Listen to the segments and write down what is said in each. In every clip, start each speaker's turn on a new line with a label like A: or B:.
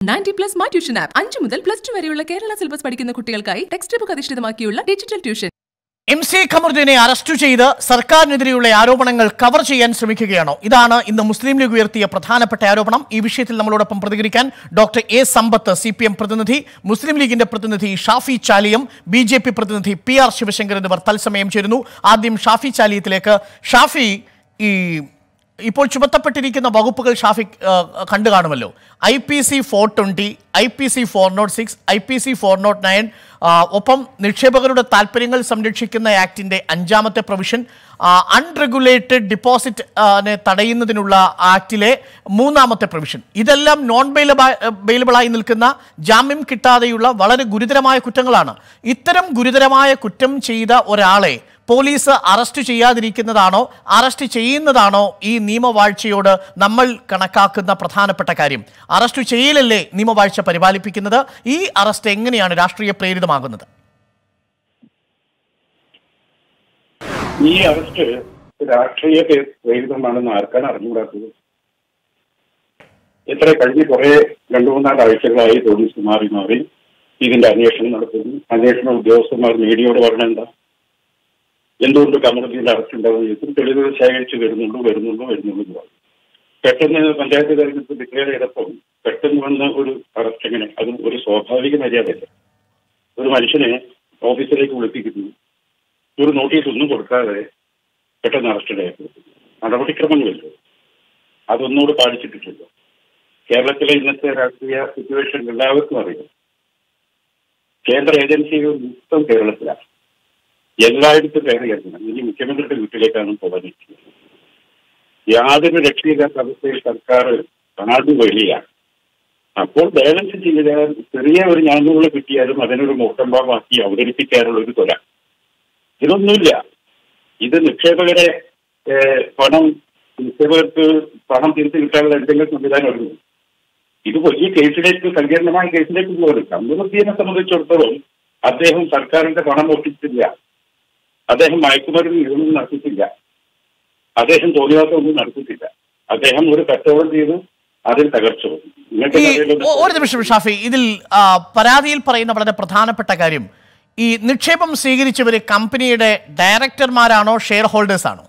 A: Ninety plus my tuition app അഞ്ചു മുതൽ plus two വരെയുള്ള കേരള സിലബസ് പഠിക്കുന്ന കുട്ടികൾക്കായി ടെക്സ്റ്റ് ബുക്ക് അധിഷ്ഠിതമാക്കിയുള്ള ഡിജിറ്റൽ ട്യൂഷൻ
B: എം സി ഖമറുദ്ദീനെ അറസ്റ്റ് ചെയ്ത് സർക്കാരിനെതിരെയുള്ള ആരോപണങ്ങൾ കവർ ചെയ്യാൻ ശ്രമിക്കുകയാണോ ഇതാണ് ഇന്ന് മുസ്ലിം ലീഗ് ഉയർത്തിയ പ്രധാനപ്പെട്ട ആരോപണം ഈ വിഷയത്തിൽ നമ്മളോടൊപ്പം പ്രതികരിക്കാൻ doctor A Sampath C P M പ്രതിനിധി മുസ്ലിം ലീഗിന്റെ പ്രതിനിധി Shafi Chaliyam B J P പ്രതിനിധി പി ആർ ശിവശങ്കർ എന്നിവർ തത്സമയം ചേരുന്നു ആദ്യം ഷാഫി ചാലിയത്തിലേക്ക് ഷാഫി ഈ ഇപ്പോൾ ചുമത്തപ്പെട്ടിരിക്കുന്ന വകുപ്പുകൾ ഷാഫി ആ, കണ്ടു കാണുമല്ലോ I P C four twenty I P C four nought six I P C four nought nine ഒപ്പം നിക്ഷേപകരുടെ താല്പര്യങ്ങൾ സംരക്ഷിക്കുന്ന ആക്ടിന്റെ അഞ്ചാമത്തെ പ്രൊവിഷൻ അൺറെഗുലേറ്റഡ് ഡിപ്പോസിറ്റ് തടയുന്നതിനുള്ള ആക്ടിലെ മൂന്നാമത്തെ പ്രൊവിഷൻ ഇതെല്ലാം നോൺ ബെയിലബ ബെയിലബിളായി നിൽക്കുന്ന ജാമ്യം കിട്ടാതെയുള്ള വളരെ ഗുരുതരമായ കുറ്റങ്ങളാണ് ഇത്തരം ഗുരുതരമായ കുറ്റം ചെയ്ത ഒരാളെ പോലീസ് അറസ്റ്റ് ചെയ്യാതിരിക്കുന്നതാണോ അറസ്റ്റ് ചെയ്യുന്നതാണോ ഈ നിയമവാഴ്ചയോട് നമ്മൾ കണക്കാക്കുന്ന പ്രധാനപ്പെട്ട കാര്യം അറസ്റ്റ് ചെയ്യലല്ലേ നിയമവാഴ്ച പരിപാലിപ്പിക്കുന്നത് ഈ അറസ്റ്റ് എങ്ങനെയാണ് രാഷ്ട്രീയ പ്രേരിതമാകുന്നത്
C: ഈ അറസ്റ്റ് രാഷ്ട്രീയ പ്രേരിതമാണെന്ന് ആർക്കാണ് അറിഞ്ഞുകൂടാത്തത് എത്ര കഴിഞ്ഞ കുറെ രണ്ടു മൂന്നാല് ആഴ്ചകളായി പോലീസ് മാറി മാറി ഇതിന്റെ അന്വേഷണം നടത്തുന്നു അന്വേഷണ ഉദ്യോഗസ്ഥന്മാർ മീഡിയയോട് പറഞ്ഞ എന്താ എന്തുകൊണ്ട് കമറുദ്ദീന്റെ അറസ്റ്റ് ഉണ്ടാവും എത്ര തെളിവുകൾ ശേഖരിച്ച് വരുന്നുള്ളൂ വരുന്നുള്ളൂ വരുന്നുള്ളൂ എന്ന് പറഞ്ഞു പെട്ടെന്ന് പഞ്ചായത്ത് തെരഞ്ഞെടുപ്പ് ഡിക്ലെയർ ചെയ്തപ്പം പെട്ടെന്ന് വന്ന ഒരു അറസ്റ്റ് എങ്ങനെ അതും ഒരു സ്വാഭാവിക മര്യാദയല്ല ഒരു മനുഷ്യനെ ഓഫീസിലേക്ക് വിളിപ്പിക്കുന്നു ഒരു നോട്ടീസ് ഒന്നും കൊടുക്കാതെ പെട്ടെന്ന് അറസ്റ്റ് രേഖപ്പെടുത്തുന്നു നടപടിക്രമങ്ങളില്ല അതൊന്നുകൂടെ പാലിച്ചിട്ടില്ല കേരളത്തിലെ ഇന്നത്തെ രാഷ്ട്രീയ സിറ്റുവേഷൻ എല്ലാവർക്കും അറിയാം കേന്ദ്ര ഏജൻസികൾ മൊത്തം കേരളത്തിലാണ് എല്ലായിടത്തും കയറി ഇറങ്ങണം ഇനി മുഖ്യമന്ത്രിയുടെ വീട്ടിലേക്കാണ് പോകാനിരിക്കുന്നത് യാതൊരു രക്ഷയില്ലാത്ത അവസ്ഥയിൽ സർക്കാർ നാട് വെളിയാണ് അപ്പോൾ ബാലൻസ് ചെയ്യാൻ ചെറിയ ഒരു ഞാനൂറ് കിട്ടിയാലും അതിനൊരു മൂട്ടമ്പാമാക്കി അവതരിപ്പിക്കാനുള്ള ഒരു തൊല ഇതൊന്നുമില്ല ഇത് നിക്ഷേപകരെ ഏഹ്, പണം നിക്ഷേപകർക്ക് പണം തിരിച്ചു കിട്ടാനുള്ള എന്തെങ്കിലും സംവിധാനം ഒരുങ്ങും ഇത് വലിയ കേസിലേക്ക് സങ്കീർണമായ കേസിലേക്ക് പോകുന്നത് കമ്മ്യൂണിറ്റിയെ സംബന്ധിച്ചിടത്തോളം അദ്ദേഹം സർക്കാരിന്റെ പണം ഒട്ടിച്ചില്ല അദ്ദേഹം മയക്കുമരുന്ന് ഇതൊന്നും നടത്തിയിട്ടില്ല അദ്ദേഹം തോന്നിയാത്ത ഒന്നും നടത്തിയിട്ടില്ല അദ്ദേഹം ഒരു കച്ചവടം ചെയ്തു അതിൽ തകർച്ച വന്നു ഇങ്ങനത്തെ
B: ഈ
C: കഥയിലൊന്നും-
B: ഒ- ഒരു നിമിഷം ഷാഫി ഇതിൽ ആ, പരാതിയിൽ പറയുന്ന വളരെ പ്രധാനപ്പെട്ട കാര്യം ഈ നിക്ഷേപം സ്വീകരിച്ചവര് കമ്പനിയുടെ ഡയറക്ടർമാരാണോ ഷെയർ ഹോൾഡേഴ്സ് ആണോ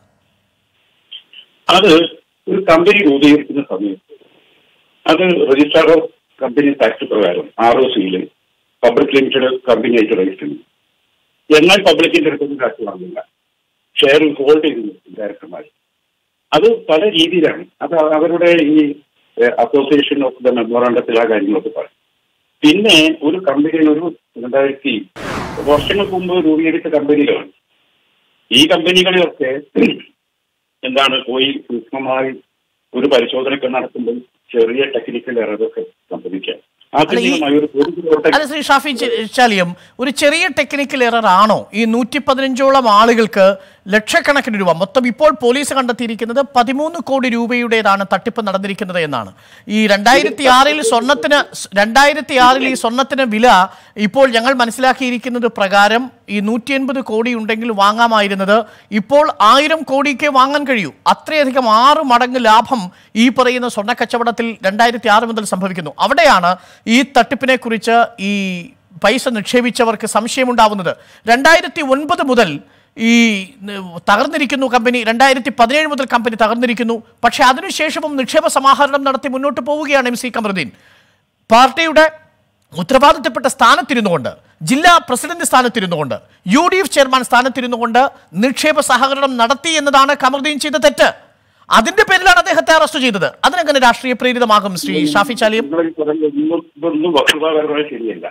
C: അത് ഒരു കമ്പനി രൂപീകരിക്കുന്ന സമയത്ത് അത് രജിസ്ട്രാർ ഓഫ് കമ്പനി ടാക്സ് പ്രകാരം ആർ ഒ സിയിൽ പബ്ലിക് ലിമിറ്റഡ് കമ്പനി ആയിട്ട് രജിസ്റ്റർ ചെയ്യും എന്നാൽ പബ്ലിക്കിന്റെ അടുത്തൊന്നും ടാക്സ് വാങ്ങില്ല ഷെയർ ഹോൾഡ് ചെയ്ത് നിർത്തും ഡയറക്ടർമാർ അത് പല രീതിയിലാണ് അത് അവരുടെ ഈ അസോസിയേഷൻ ഓഫ് ദ മെമ്മോറാണ്ടത്തിൽ ആ കാര്യങ്ങളൊക്കെ പറയും പിന്നെ ഒരു കമ്പനിയിൽ ഒരു രണ്ടായിരത്തി വർഷങ്ങൾക്ക് മുമ്പ് രൂപീകരിച്ച കമ്പനികളാണ് ഈ കമ്പനികളിലൊക്കെ എന്താണ് പോയി സൂക്ഷ്മമായി ഒരു പരിശോധനയൊക്കെ നടത്തുമ്പോൾ ചെറിയ ടെക്നിക്കൽ എററൊക്കെ സംഭവിക്കാം ആധുനികമായ ഒരു ഒരു പ്രവർത്തക-
B: അല്ല ശ്രീ ഷാഫി ചെ- ചാലിയം ഒരു ചെറിയ ടെക്നിക്കൽ എറർ ആണോ ഈ നൂറ്റി പതിനഞ്ചോളം ആളുകൾക്ക് ലക്ഷക്കണക്കിന് രൂപ മൊത്തം ഇപ്പോൾ പോലീസ് കണ്ടെത്തിയിരിക്കുന്നത് പതിമൂന്ന് കോടി രൂപയുടേതാണ് തട്ടിപ്പ് നടന്നിരിക്കുന്നത് എന്നാണ് ഈ രണ്ടായിരത്തി ആറിൽ സ്വർണത്തിന് രണ്ടായിരത്തി ആറിൽ ഈ സ്വർണത്തിന് വില ഇപ്പോൾ ഞങ്ങൾ മനസ്സിലാക്കിയിരിക്കുന്നത് പ്രകാരം ഈ നൂറ്റി എൺപത് കോടി ഉണ്ടെങ്കിൽ വാങ്ങാമായിരുന്നത് ഇപ്പോൾ ആയിരം കോടിക്ക് വാങ്ങാൻ കഴിയൂ അത്രയധികം ആറ് മടങ്ങ് ലാഭം ഈ പറയുന്ന സ്വർണ്ണ കച്ചവടത്തിൽ രണ്ടായിരത്തി ആറ് മുതൽ സംഭവിക്കുന്നു അവിടെയാണ് ഈ തട്ടിപ്പിനെ കുറിച്ച് ഈ പൈസ നിക്ഷേപിച്ചവർക്ക് സംശയമുണ്ടാവുന്നത് രണ്ടായിരത്തി ഒൻപത് മുതൽ ഈ ന- തകർന്നിരിക്കുന്നു കമ്പനി രണ്ടായിരത്തി പതിനേഴ് മുതൽ കമ്പനി തകർന്നിരിക്കുന്നു പക്ഷേ അതിനുശേഷവും നിക്ഷേപ സമാഹരണം നടത്തി മുന്നോട്ട് പോവുകയാണ് എം സി കമറുദ്ദീൻ പാർട്ടിയുടെ ഉത്തരവാദിത്തപ്പെട്ട സ്ഥാനത്തിരുന്നുകൊണ്ട് ജില്ലാ പ്രസിഡന്റ് സ്ഥാനത്തിരുന്നുകൊണ്ട് യു ഡി എഫ് ചെയർമാൻ സ്ഥാനത്തിരുന്നുകൊണ്ട് നിക്ഷേപ സഹകരണം നടത്തി എന്നതാണ് കമറുദ്ദീൻ ചെയ്ത തെറ്റ് അതിന്റെ പേരിലാണ് അദ്ദേഹത്തെ അറസ്റ്റ് ചെയ്തത് അതിനെങ്ങനെ രാഷ്ട്രീയ പ്രേരിതമാകും ശ്രീ ഷാഫി ചാലിയം
C: നിങ്ങൾ ഈ പറയുന്ന ഒന്നും- ഇതൊന്നും വസ്തുതാപരമായി ശരിയല്ല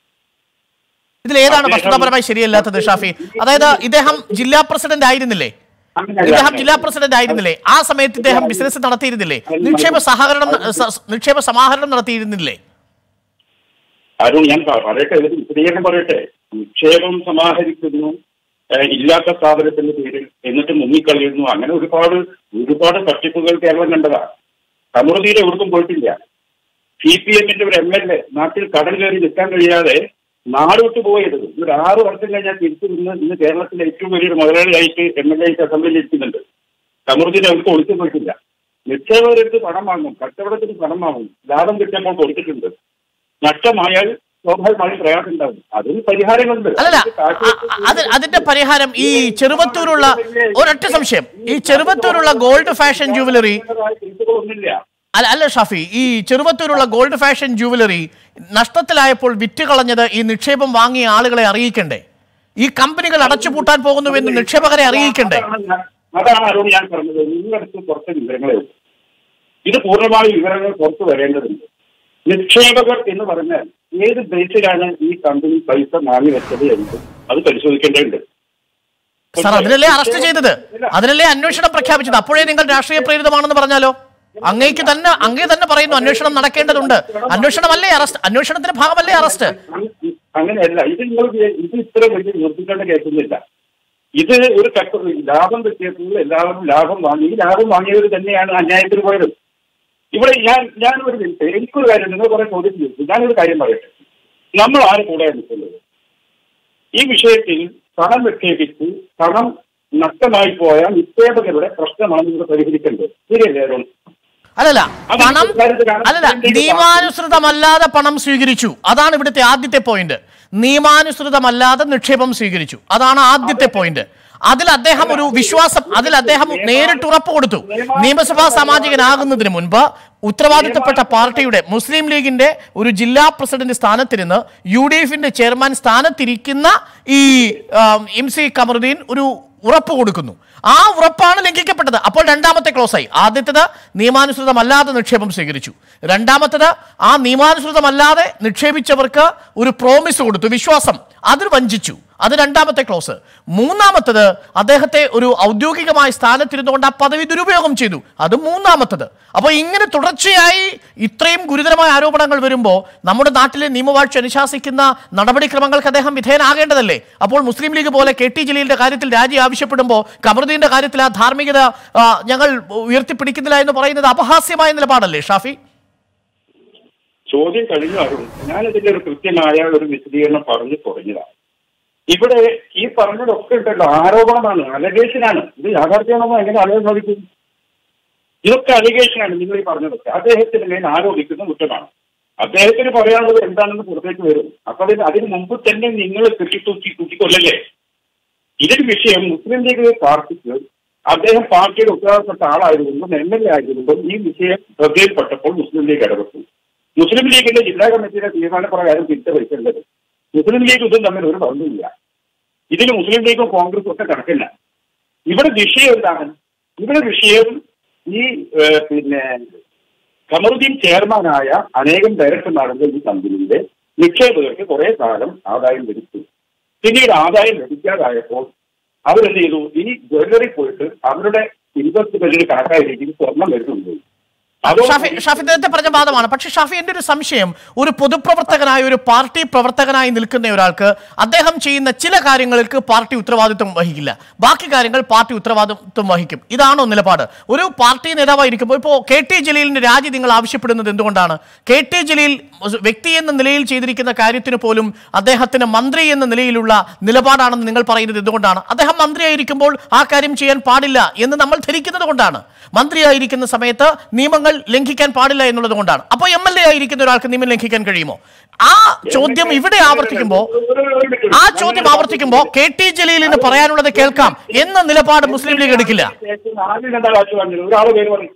B: ഇതിൽ ഏതാണ് വസ്തുതാപരമായി ശരിയല്ലാത്തത് ഷാഫി അതായത് ഇദ്ദേഹം ജില്ലാ പ്രസിഡന്റ് ആയിരുന്നില്ലേ
C: അങ്ങനെയല്ല.
B: ഇദ്ദേഹം ജില്ലാ പ്രസിഡന്റ് ആയിരുന്നില്ലേ ആ സമയത്ത് ഇദ്ദേഹം ബിസിനസ് നടത്തിയിരുന്നില്ലേ നിക്ഷേപ സഹകരണം സ- നിക്ഷേപ സമാഹരണം നടത്തിയിരുന്നില്ലേ
C: അരുൺ ഞാൻ പ- പറയട്ടെ ഇതിന് വിശദീകരണം പറയട്ടെ നിക്ഷേപം സമാഹരിക്കുന്നു ഏഹ് ഇല്ലാത്ത സ്ഥാപനത്തിന്റെ പേരിൽ എന്നിട്ട് മുങ്ങിക്കളയുന്നു അങ്ങനെ ഒരുപാട് ഒരുപാട് തട്ടിപ്പുകൾ കേരളം കണ്ടതാ കമറുദ്ദീൻ എവിടേക്കും പോയിട്ടില്ല സി പി എമ്മിന്റെ ഒരു എം എൽ എ നാട്ടിൽ കടൽ കയറി നിൽക്കാൻ കഴിയാതെ നാട് വിട്ടു പോയത് ഒരു ആറ് വർഷം കഴിഞ്ഞാൽ തിരിച്ചു നിന്ന് ഇന്ന് കേരളത്തിലെ ഏറ്റവും വലിയൊരു മുതലാളിയായിട്ട് എം എൽ എ അസംബ്ലിയിൽ ഇരിക്കുന്നുണ്ട് കമറുദ്ദീൻ അവർക്ക് ഒളിച്ചു പോയിട്ടില്ല നിക്ഷേപകർക്ക് പണം വാങ്ങും കച്ചവടത്തിന് പണം വാങ്ങും ലാഭം കിട്ടുമ്പോൾ കൊടുത്തിട്ടുണ്ട് നഷ്ടമായാൽ സ്വാഭാവികമായും പ്രയാസം ഉണ്ടാവും അതിന് പരിഹാരങ്ങളുണ്ട്
B: അല്ലല്ല
C: അതിന് കാശ്
B: അ- അത് അതിന്റെ പരിഹാരം ഈ ചെറുവത്തൂരുള്ള ഒരൊറ്റ സംശയം ഈ ചെറുവത്തൂരുള്ള ഗോൾഡ് ഫാഷൻ ജുവലറി
C: ഒന്നില്ല
B: അല്ല അല്ല ഷാഫി ഈ ചെറുവത്തൂരുള്ള ഗോൾഡ് ഫാഷൻ ജുവലറി നഷ്ടത്തിലായപ്പോൾ വിറ്റ് കളഞ്ഞത് ഈ നിക്ഷേപം വാങ്ങിയ ആളുകളെ അറിയിക്കണ്ടേ ഈ കമ്പനികൾ അടച്ചുപൂട്ടാൻ പോകുന്നുവെന്ന് നിക്ഷേപകരെ അറിയിക്കണ്ടേ
C: അതാണ് ഞാൻ- അതാണ് അരുൺ ഞാൻ പറഞ്ഞത് നിങ്ങളടുത്ത് കുറച്ച് വിവരങ്ങളേ ഉള്ളൂ ഇത് പൂർണ്ണമായ വിവരങ്ങൾ പുറത്തു വരേണ്ടതുണ്ട് നിക്ഷേപകർ എന്ന് പറഞ്ഞാൽ ഏത് ബേസിലാണ് ഈ കമ്പനി പൈസ വാങ്ങി വെച്ചത് എന്ന് അത് പരിശോധിക്കേണ്ടതുണ്ട്
B: സാർ അതിനല്ലേ അറസ്റ്റ് ചെയ്തത് അതിനല്ലേ അന്വേഷണം പ്രഖ്യാപിച്ചത് അപ്പോഴേ നിങ്ങൾ രാഷ്ട്രീയ പ്രേരിതമാണെന്ന് പറഞ്ഞാലോ അങ്ങേക്ക് തന്നെ അങ്ങേ തന്നെ പറയുന്നു അന്വേഷണം നടക്കേണ്ടതുണ്ട് അന്വേഷണമല്ലേ അറസ്റ്റ് അന്വേഷണത്തിന്റെ ഭാഗമല്ലേ അറസ്റ്റ്
C: അങ്ങ- അങ്ങനെയല്ല ഇത് നിങ്ങൾ വി- ഇത് ഇത്ര വലിയ നിർത്തിക്കേണ്ട കേൾക്കുന്നില്ല ഇത് ഒരു കക്ക ലാഭം കിട്ടിയപ്പോൾ എല്ലാവരും ലാഭം വാങ്ങി ഈ ലാഭം വാങ്ങിയവർ തന്നെയാണ് അന്യായത്തിന് പോയത് ഇവിടെ ഞാൻ ഞാൻ ഒരു മിനിറ്റ് എനിക്കൊരു കാര്യം നിങ്ങൾ കുറെ ചോദ്യം ചോദിച്ചു ഞാനൊരു കാര്യം പറയട്ടെ നമ്മൾ ആര് കൂടെ നിൽക്കുന്നത് ഈ വിഷയത്തിൽ പണം നിക്ഷേപിച്ച് പണം നഷ്ടമായി പോയ നിക്ഷേപകരുടെ പ്രശ്നമാണ് നിങ്ങൾ പരിഹരിക്കേണ്ടത് ശരിയല്ലേ അരുൺ
B: അല്ലല്ല
C: അത്
B: പണം
C: ഇക്കാര്യത്തിലാണ്
B: അല്ലല്ല നിയമാനുസൃതമല്ലാതെ പണം സ്വീകരിച്ചു അതാണ് ഇവിടുത്തെ ആദ്യത്തെ പോയിന്റ് നിയമാനുസൃതമല്ലാതെ നിക്ഷേപം സ്വീകരിച്ചു അതാണ് ആദ്യത്തെ പോയിന്റ് അതിൽ അദ്ദേഹം ഒരു വിശ്വാസം അതിൽ അദ്ദേഹം നേരിട്ട് ഉറപ്പ് കൊടുത്തു നിയമസഭാ സാമാജികനാകുന്നതിന് മുൻപ് ഉത്തരവാദിത്തപ്പെട്ട പാർട്ടിയുടെ മുസ്ലിം ലീഗിന്റെ ഒരു ജില്ലാ പ്രസിഡന്റ് സ്ഥാനത്തിരുന്ന് യു ഡി എഫിന്റെ ചെയർമാൻ സ്ഥാനത്തിരിക്കുന്ന ഈ ആം, എം സി കമറുദ്ദീൻ ഒരു ഉറപ്പ് കൊടുക്കുന്നു ആ ഉറപ്പാണ് ലംഘിക്കപ്പെട്ടത് അപ്പോൾ രണ്ടാമത്തെ ക്ലോസ് ആയി ആദ്യത്തേത് നിയമാനുസൃതമല്ലാതെ നിക്ഷേപം സ്വീകരിച്ചു രണ്ടാമത്തേത് ആ നിയമാനുസൃതമല്ലാതെ നിക്ഷേപിച്ചവർക്ക് ഒരു പ്രോമിസ് കൊടുത്തു വിശ്വാസം അതിൽ വഞ്ചിച്ചു അത് രണ്ടാമത്തെ ക്ലോസ് മൂന്നാമത്തത് അദ്ദേഹത്തെ ഒരു ഔദ്യോഗികമായ സ്ഥാനത്തിരുന്നുകൊണ്ട് ആ പദവി ദുരുപയോഗം ചെയ്തു അത് മൂന്നാമത്തത് അപ്പോൾ ഇങ്ങനെ തുടർച്ചയായി ഇത്രയും ഗുരുതരമായ ആരോപണങ്ങൾ വരുമ്പോൾ നമ്മുടെ നാട്ടിലെ നിയമവാഴ്ച അനുശാസിക്കുന്ന നടപടിക്രമങ്ങൾക്ക് അദ്ദേഹം വിധേയനാകേണ്ടതല്ലേ അപ്പോൾ മുസ്ലിം ലീഗ് പോലെ കെ ടി ജലീലിന്റെ കാര്യത്തിൽ രാജി ആവശ്യപ്പെടുമ്പോൾ കമറുദ്ദീന്റെ കാര്യത്തിൽ ആ ധാർമ്മികത ആ, ഞങ്ങൾ ഉയർത്തിപ്പിടിക്കുന്നില്ല എന്ന് പറയുന്നത് അപഹാസ്യമായ നിലപാടല്ലേ ഷാഫി
C: ചോദ്യം കഴിഞ്ഞു അരുൺ ഞാനിതിന്റെ ഒരു കൃത്യമായ ഒരു വിശദീകരണം പറഞ്ഞു തുടങ്ങിയതാണ് ഇവിടെ ഈ പറഞ്ഞതൊക്കെ ഉണ്ടല്ലോ ആരോപണമാണ് അലഗേഷനാണ് ഇത് യാഥാർത്ഥ്യമാണെന്ന് എങ്ങനെ അറിയാൻ സാധിക്കും ഇതൊക്കെ അലിഗേഷനാണ് നിങ്ങൾ ഈ പറഞ്ഞതൊക്കെ അദ്ദേഹത്തിന് മേൽ ആരോപിക്കുന്ന കുറ്റമാണ് അദ്ദേഹത്തിന് പറയാനുള്ളത് എന്താണെന്ന് പുറത്തേക്ക് വരും അപ്പൊ അതിന് അതിന് മുമ്പ് തന്നെ നിങ്ങൾ കൃഷി തൂക്കി തൂക്കിക്കൊല്ലല്ലേ ഇതൊരു വിഷയം മുസ്ലിം ലീഗ് പാർട്ടിക്ക് അദ്ദേഹം പാർട്ടിയുടെ ഉത്തരവാദപ്പെട്ട ആളായതുകൊണ്ടും എം എൽ എ ആയതുകൊണ്ടും ഈ വിഷയം ശ്രദ്ധയിൽപ്പെട്ടപ്പോൾ മുസ്ലിം ലീഗ് ഇടപെട്ടു മുസ്ലിം ലീഗിന്റെ ജില്ലാ കമ്മിറ്റിയുടെ തീരുമാനപ്രകാരം തിരിച്ചുവയ്ക്കേണ്ടത് മുസ്ലിം ലീഗ് ഇതും തമ്മിൽ ഒരു ബന്ധമില്ല ഇതിൽ മുസ്ലിം ലീഗും കോൺഗ്രസും ഒക്കെ കണക്കില്ല ഇവിടെ വിഷയം എന്താണ് ഇവിടെ വിഷയം ഈ ഏഹ്, പിന്നെ കമറുദ്ദീൻ ചെയർമാനായ അനേകം ഡയറക്ടർമാരുടെ ഈ കമ്പനിയിലെ നിക്ഷേപകർക്ക് കുറെ കാലം ആദായം ലഭിച്ചു പിന്നീട് ആദായം ലഭിക്കാതായപ്പോൾ അവരെന്ത് ചെയ്തു ഈ ജ്വല്ലറി പോയിട്ട് അവരുടെ ഇൻവെസ്റ്റ്മെന്റിന് കണക്കായ രീതിയിൽ സ്വർണം വരുന്നുണ്ട്
B: ഷാഫി ഷാഫി നേരത്തെ പറഞ്ഞ വാദമാണ് പക്ഷെ ഷാഫി എൻ്റെ ഒരു സംശയം ഒരു പൊതുപ്രവർത്തകനായ ഒരു പാർട്ടി പ്രവർത്തകനായി നിൽക്കുന്ന ഒരാൾക്ക് അദ്ദേഹം ചെയ്യുന്ന ചില കാര്യങ്ങൾക്ക് പാർട്ടി ഉത്തരവാദിത്വം വഹിക്കില്ല ബാക്കി കാര്യങ്ങൾ പാർട്ടി ഉത്തരവാദിത്വം വഹിക്കും ഇതാണോ നിലപാട് ഒരു പാർട്ടി നേതാവായിരിക്കുമ്പോൾ ഇപ്പോൾ കെ ടി ജലീലിന്റെ രാജി നിങ്ങൾ ആവശ്യപ്പെടുന്നത് എന്തുകൊണ്ടാണ് കെ ടി ജലീൽ വ്യക്തി എന്ന നിലയിൽ ചെയ്തിരിക്കുന്ന കാര്യത്തിന് പോലും അദ്ദേഹത്തിന് മന്ത്രി എന്ന നിലയിലുള്ള നിലപാടാണെന്ന് നിങ്ങൾ പറയുന്നത് എന്തുകൊണ്ടാണ് അദ്ദേഹം മന്ത്രിയായിരിക്കുമ്പോൾ ആ കാര്യം ചെയ്യാൻ പാടില്ല എന്ന് നമ്മൾ ധരിക്കുന്നത് കൊണ്ടാണ് മന്ത്രിയായിരിക്കുന്ന സമയത്ത് നിയമങ്ങൾ ലംഘിക്കാൻ പാടില്ല എന്നുള്ളത് കൊണ്ടാണ് അപ്പോൾ എം എൽ എ ആയിരിക്കുന്ന ഒരാൾക്ക് നിയമം ലംഘിക്കാൻ കഴിയുമോ ആ ചോദ്യം ഇവിടെ ആവർത്തിക്കുമ്പോൾ ആ ചോദ്യം ആവർത്തിക്കുമ്പോൾ കെ ടി ജലീലിന് പറയാനുള്ളത് കേൾക്കാം എന്ന നിലപാട് മുസ്ലിം ലീഗ് എടുക്കില്ല
C: ആദ്യം എന്താ കാശ് പറഞ്ഞത് ഒരാളെ പേര് പറയും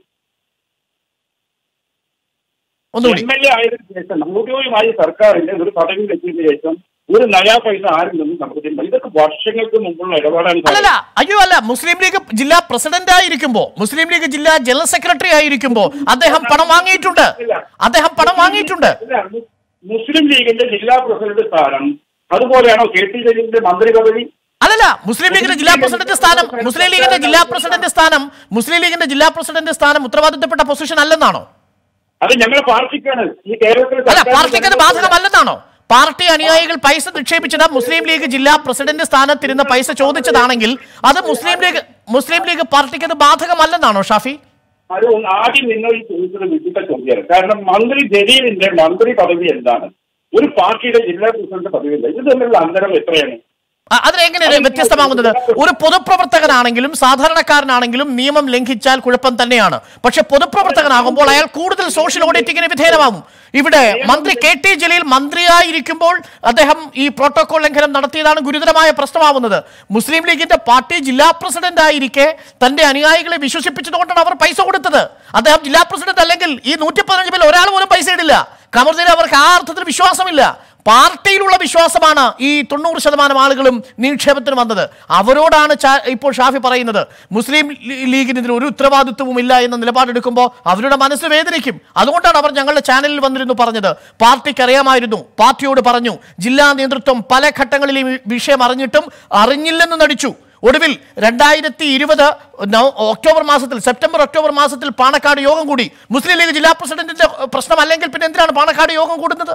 B: ഒന്നുകൂടി
C: എം എൽ എ ആയതിനു ശേഷം ഔദ്യോഗികമായി സർക്കാരിന്റെ ഒരു പദവിയിൽ എത്തിയതിനു ശേഷം ഒരു നയാ പൈസ ആരും നിന്നും നമുക്ക് തരില്ല. ഇതൊക്കെ വർഷങ്ങൾക്ക് മുമ്പുള്ള ഇടപാടാണ്
B: അല്ലല്ല അയ്യോ അല്ല മുസ്ലിം ലീഗ് ജില്ലാ പ്രസിഡന്റ് ആയിരിക്കുമ്പോ മുസ്ലിം ലീഗ് ജില്ലാ ജനറൽ സെക്രട്ടറി ആയിരിക്കുമ്പോ അദ്ദേഹം പണം വാങ്ങിയിട്ടുണ്ട് അദ്ദേഹം പണം വാങ്ങിയിട്ടുണ്ട്
C: ഇല്ല, മു- മുസ്ലിം ലീഗിന്റെ ജില്ലാ പ്രസിഡന്റ് സ്ഥാനം അതുപോലെയാണോ കെ ടി ജലീലിന്റെ മന്ത്രി പദവി
B: അല്ലല്ല മുസ്ലിം ലീഗിന്റെ ജില്ലാ പ്രസിഡന്റ് സ്ഥാനം മുസ്ലിം ലീഗിന്റെ ജില്ലാ പ്രസിഡന്റ് സ്ഥാനം മുസ്ലിം ലീഗിന്റെ ജില്ലാ പ്രസിഡന്റ് സ്ഥാനം ഉത്തരവാദിത്തപ്പെട്ട പൊസിഷൻ അല്ലെന്നാണോ
C: അത് ഞങ്ങളുടെ പാർട്ടിക്കാണ് ഈ കേരളത്തിൽ
B: അല്ല പാർട്ടിക്ക് അത് ബാധകമല്ലെന്നാണോ പാർട്ടി അനുയായികൾ പൈസ നിക്ഷേപിച്ചത് മുസ്ലിം ലീഗ് ജില്ലാ പ്രസിഡന്റ് സ്ഥാനത്തിരുന്ന പൈസ ചോദിച്ചതാണെങ്കിൽ അത് മുസ്ലിം ലീഗ് മുസ്ലിം ലീഗ് പാർട്ടിക്ക് അത് ബാധകമല്ലെന്നാണോ ഷാഫി
C: അത് ഒന്ന് ആദ്യം നിങ്ങൾ ഈ ചോദിച്ചത് വിട്ടിട്ട ചോദ്യമാണ് കാരണം മന്ത്രി ജലീലിന്റെ മന്ത്രി പദവി എന്താണ് ഒരു പാർട്ടിയുടെ ജില്ലാ പ്രസിഡന്റ് പദവിയില്ല ഇത് തമ്മിലുള്ള അന്തരം എത്രയാണ്
B: അ- അതിനെങ്ങനെ വ്യത്യസ്തമാകുന്നത് ഒരു പൊതുപ്രവർത്തകനാണെങ്കിലും സാധാരണക്കാരനാണെങ്കിലും നിയമം ലംഘിച്ചാൽ കുഴപ്പം തന്നെയാണ് പക്ഷെ പൊതുപ്രവർത്തകനാകുമ്പോൾ അയാൾ കൂടുതൽ സോഷ്യൽ ഓഡിറ്റിങ്ങിന് വിധേയമാകും ഇവിടെ മന്ത്രി കെ ടി ജലീൽ മന്ത്രിയായിരിക്കുമ്പോൾ അദ്ദേഹം ഈ പ്രോട്ടോകോൾ ലംഘനം നടത്തിയതാണ് ഗുരുതരമായ പ്രശ്നമാവുന്നത് മുസ്ലിം ലീഗിന്റെ പാർട്ടി ജില്ലാ പ്രസിഡന്റ് ആയിരിക്കെ തന്റെ അനുയായികളെ വിശ്വസിപ്പിച്ചതുകൊണ്ടാണ് അവർ പൈസ കൊടുത്തത് അദ്ദേഹം ജില്ലാ പ്രസിഡന്റ് അല്ലെങ്കിൽ ഈ നൂറ്റി പതിനഞ്ച് പേരിൽ ഒരാൾ പോലും പൈസ ഇടില്ല കമറുദ്ദീൻ അവർക്ക് ആ അർത്ഥത്തിൽ വിശ്വാസമില്ല പാർട്ടിയിലുള്ള വിശ്വാസമാണ് ഈ തൊണ്ണൂറ് ശതമാനം ആളുകളും നിക്ഷേപത്തിന് വന്നത് അവരോടാണ് ചാ- ഇപ്പോൾ ഷാഫി പറയുന്നത് മുസ്ലിം ലീ- ലീഗിന് ഇതിന് ഒരു ഉത്തരവാദിത്വവും ഇല്ല എന്ന നിലപാടെടുക്കുമ്പോൾ അവരുടെ മനസ്സ് വേദനിക്കും അതുകൊണ്ടാണ് അവർ ഞങ്ങളുടെ ചാനലിൽ വന്നിരുന്നു പറഞ്ഞത് പാർട്ടിക്ക് അറിയാമായിരുന്നു പാർട്ടിയോട് പറഞ്ഞു ജില്ലാ നേതൃത്വം പല ഘട്ടങ്ങളിൽ ഈ വിഷയം അറിഞ്ഞിട്ടും അറിഞ്ഞില്ലെന്ന് നടിച്ചു ഒടുവിൽ രണ്ടായിരത്തി ഇരുപത് ഒക്ടോബർ മാസത്തിൽ സെപ്റ്റംബർ ഒക്ടോബർ മാസത്തിൽ പാണക്കാട് യോഗം കൂടി മുസ്ലിം ലീഗ് ജില്ലാ പ്രസിഡന്റിന്റെ പ്രശ്നം അല്ലെങ്കിൽ പിന്നെ എന്തിനാണ് പാണക്കാട് യോഗം കൂടുന്നത്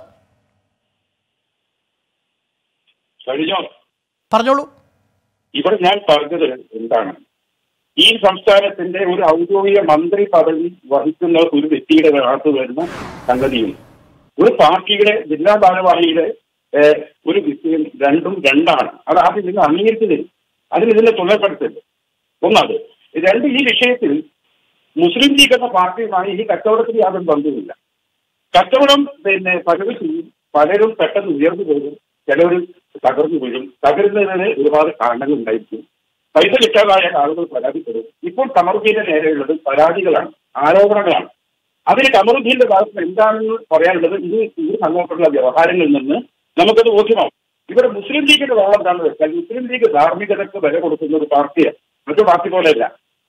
C: കഴിഞ്ഞോ
B: പറഞ്ഞോളൂ
C: ഇവിടെ ഞാൻ പറഞ്ഞത് എന്താണ് ഈ സംസ്ഥാനത്തിന്റെ ഒരു ഔദ്യോഗിക മന്ത്രി പദവി വഹിക്കുന്ന ഒരു വ്യക്തിയുടെ ഭാഗത്ത് വരുന്ന സംഗതിയും ഒരു പാർട്ടിയുടെ ജില്ലാ ഭാരവാഹിയുടെ ഏഹ്, ഒരു വിഷയം രണ്ടും രണ്ടാണ് അത് ആദ്യം നിങ്ങൾ അംഗീകരിച്ചു തരും അതിന് ഇതിന്റെ തുണപ്പെടുത്തരുത് ഒന്നത് രണ്ട് ഈ വിഷയത്തിൽ മുസ്ലിം ലീഗ് എന്ന പാർട്ടിയുമായി ഈ കച്ചവടത്തിന് യാതൊരു ബന്ധവുമില്ല കച്ചവടം പിന്നെ പലരും ചെയ്യും പലരും പെട്ടെന്ന് ഉയർന്നു പോകും ചിലവർ തകർന്നു വീഴും തകരുന്നതിന് ഒരുപാട് കാരണങ്ങൾ ഉണ്ടായിരിക്കും പൈസ കിട്ടാതായ ആളുകൾ പരാതിപ്പെടും ഇപ്പോൾ കമറുദ്ദീന്റെ നേരെയുള്ളത് പരാതികളാണ് ആരോപണങ്ങളാണ് അതിന് കമറുദ്ദീന്റെ ഭാഗത്ത് എന്താണെന്ന് പറയാനുള്ളത് ഇത് ഇത് അങ്ങോട്ടുള്ള വ്യവഹാരങ്ങളിൽ നിന്ന് നമുക്കത് ബോധ്യമാവും ഇവിടെ മുസ്ലിം ലീഗിന്റെ ഭാഗം എന്താണെന്ന് വെച്ചാൽ മുസ്ലിം ലീഗ് ധാർമ്മികതയ്ക്ക് വില കൊടുക്കുന്ന ഒരു പാർട്ടിയാണ് മറ്റു പാർട്ടി പോലെയല്ല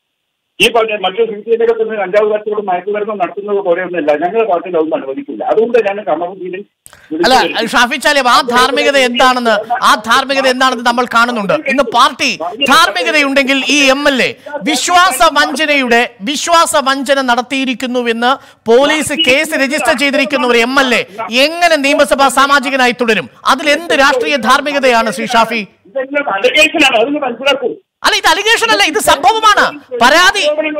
C: ഈ പറഞ്ഞ മറ്റു സി പി എമ്മിനൊക്കെ തന്നെ അഞ്ചാവ് കച്ചവടം മയക്കുമരുന്ന് നടത്തുന്നത് പോലെയൊന്നുമല്ല ഞങ്ങളുടെ പാർട്ടിയിൽ അതൊന്നും അനുവദിക്കില്ല അതുകൊണ്ട് ഞാൻ കമറുദ്ദീനെ
B: അല്ല ഷാഫി ചാലിയം ആ ധാർമ്മികത എന്താണെന്ന് ആ ധാർമ്മികത എന്താണെന്ന് നമ്മൾ കാണുന്നുണ്ട് ഇന്ന് പാർട്ടി ധാർമ്മികതയുണ്ടെങ്കിൽ ഈ എം എൽ എ വിശ്വാസ വഞ്ചനയുടെ വിശ്വാസ വഞ്ചന നടത്തിയിരിക്കുന്നുവെന്ന് പോലീസ് കേസ് രജിസ്റ്റർ ചെയ്തിരിക്കുന്ന ഒരു എം എൽ എ എങ്ങനെ നിയമസഭാ സാമാജികനായി തുടരും അതിൽ എന്ത് രാഷ്ട്രീയ ധാർമ്മികതയാണ് ശ്രീ ഷാഫി
C: ഇതെല്ലാം അലഗേഷനാണ് അതൊന്ന് മനസ്സിലാക്കൂ
B: അല്ല ഇത് അലിഗേഷൻ അല്ല ഇത് സംഭവമാണ് പരാതി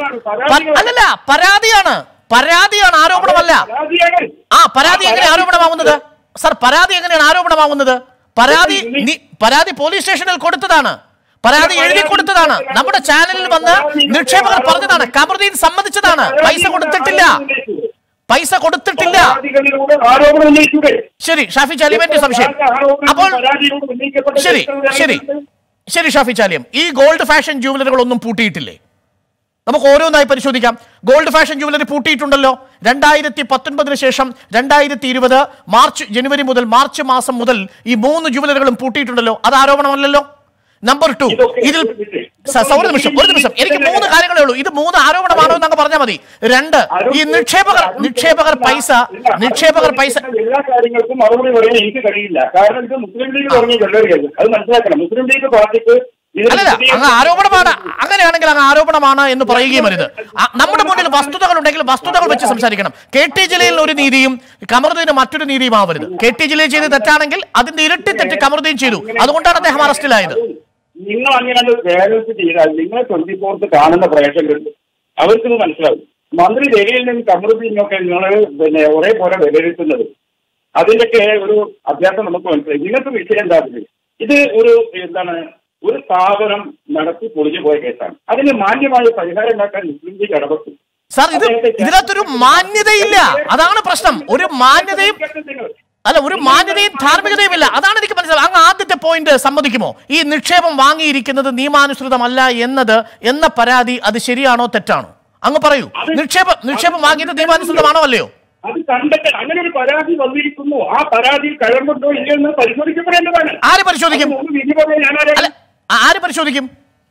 B: പ- അല്ലല്ല പരാതിയാണ് പരാതിയാണ് ആരോപണമല്ല
C: പരാതിയാണ്.
B: ആ പരാതി എങ്ങനെ ആരോപണമാവുന്നത് സർ പരാതി എങ്ങനെയാണ് ആരോപണമാവുന്നത് പരാതി നി- പരാതി പോലീസ് സ്റ്റേഷനിൽ കൊടുത്തതാണ് പരാതി എഴുതി കൊടുത്തതാണ് നമ്മുടെ ചാനലിൽ വന്ന് നിക്ഷേപകർ പറഞ്ഞതാണ് കമറുദ്ദീൻ സമ്മതിച്ചതാണ് പൈസ കൊടുത്തിട്ടില്ല പൈസ കൊടുത്തിട്ടില്ല
C: പരാതികളിലൂടെ ആരോപണം ഉന്നയിച്ചൂടെ
B: ശരി ഷാഫി ചാലിയന്റെ സംശയം അപ്പോൾ
C: പരാതിയിലൂടെ ഉന്നയിക്കപ്പെട്ട
B: ശരി
C: കേസുകൾ
B: ശരി ശരി ഷാഫി ചാലിയം ഈ ഗോൾഡ് ഫാഷൻ ജുവലറികളൊന്നും പൂട്ടിയിട്ടില്ലേ നമുക്ക് ഓരോന്നായി പരിശോധിക്കാം ഗോൾഡ് ഫാഷൻ ജുവലറി പൂട്ടിയിട്ടുണ്ടല്ലോ രണ്ടായിരത്തി പത്തൊൻപതിന് ശേഷം രണ്ടായിരത്തി ഇരുപത് മാർച്ച് ജനുവരി മുതൽ മാർച്ച് മാസം മുതൽ ഈ മൂന്ന് ജുവലറികളും പൂട്ടിയിട്ടുണ്ടല്ലോ അത് ആരോപണമല്ലല്ലോ നമ്പർ ടു ഇതിൽ സ- സ- ഒരു നിമിഷം ഒരു നിമിഷം എനിക്ക് മൂന്ന് കാര്യങ്ങളേ ഉള്ളൂ ഇത് മൂന്ന് ആരോപണമാണോ എന്നങ്ങ് പറഞ്ഞാൽ മതി രണ്ട് ഈ നിക്ഷേപകർ നിക്ഷേപകർ പൈസ നിക്ഷേപകർ പൈസ
C: എല്ലാ കാര്യങ്ങൾക്കും മറുപടി പറയാൻ എനിക്ക് കഴിയില്ല കാരണം ഇത് മുസ്ലിം ലീഗ് പറഞ്ഞ വെള്ളരിയല്ല അത് മനസ്സിലാക്കണം മുസ്ലിം ലീഗ് പാർട്ടിക്ക് ഇതിന്
B: അല്ലല്ല
C: പുതിയ-
B: അങ്ങ് ആരോപണമാണ് അങ്ങനെയാണെങ്കിൽ അങ്ങ് ആരോപണമാണ് എന്ന് പറയുകയും അരുത് ആ, നമ്മുടെ മുന്നിൽ വസ്തുതകൾ ഉണ്ടെങ്കിൽ വസ്തുതകൾ വെച്ച് സംസാരിക്കണം കെ ടി ജലീലിന് ഒരു നീതിയും കമറുദ്ദീന് മറ്റൊരു നീതിയും ആവരുത് കെ ടി ജലീൽ ചെയ്ത് തെറ്റാണെങ്കിൽ അതിന്റെ ഇരട്ടി തെറ്റ് കമറുദ്ദീൻ ചെയ്തു അതുകൊണ്ടാണ് അദ്ദേഹം അറസ്റ്റിലായത്
C: നിങ്ങൾ അങ്ങനെ ബാലൻസ് ചെയ്താൽ നിങ്ങളെ ട്വന്റി ഫോർത്ത് കാണുന്ന പ്രേക്ഷകരുണ്ട് അവർക്കിത് മനസ്സിലാവും മന്ത്രി ജലീലിനും കമറുദ്ദീനും ഒക്കെ നിങ്ങൾ പിന്നെ ഒരേപോലെ വിലയിരുത്തുന്നത് അതിന്റെയൊക്കെ ഒരു അഭ്യാസം നമുക്ക് മനസ്സിലായി നിങ്ങൾക്ക് വിഷയം എന്താ ഇതില്? ഇത് ഒരു എന്താണ് ഒരു സ്ഥാപനം നടത്തി പൊളിഞ്ഞു പോയ കേസാണ് അതിന് മാന്യമായ പരിഹാരം ഉണ്ടാക്കാൻ മുസ്ലിം ലീഗ് ഇടപെട്ടു
B: സാർ ഇത് ഇതിനകത്തൊരു മാന്യതയില്ല അതാണ് പ്രശ്നം ഒരു മാന്യതയും അല്ല ഒരു മാന്യതയും ധാർമ്മികതയും ഇല്ല അതാണ് എനിക്ക് മനസ്സിലാവും അങ്ങ് ആദ്യത്തെ പോയിന്റ് സമ്മതിക്കുമോ ഈ നിക്ഷേപം വാങ്ങിയിരിക്കുന്നത് നിയമാനുസൃതമല്ല എന്നത് എന്ന പരാതി അത് ശരിയാണോ തെറ്റാണോ അങ്ങ് പറയൂ നിക്ഷേപം നിക്ഷേപം വാങ്ങിയത് നിയമാനുസൃതമാണോ അല്ലയോ
C: അത് കണ്ടെത്തി അങ്ങനെ ഒരു പരാതി വന്നിരിക്കുന്നു ആ പരാതിയിൽ കഴമ്പുണ്ടോ ഇല്ലയോ എന്ന് പരിശോധിക്കപ്പെടേണ്ടതാണ്
B: ആര് പരിശോധിക്കും
C: അത് ഒന്ന് വിധി പറയാൻ ഞാൻ ആരാണ്?
B: അല്ല ആ- ആര് പരിശോധിക്കും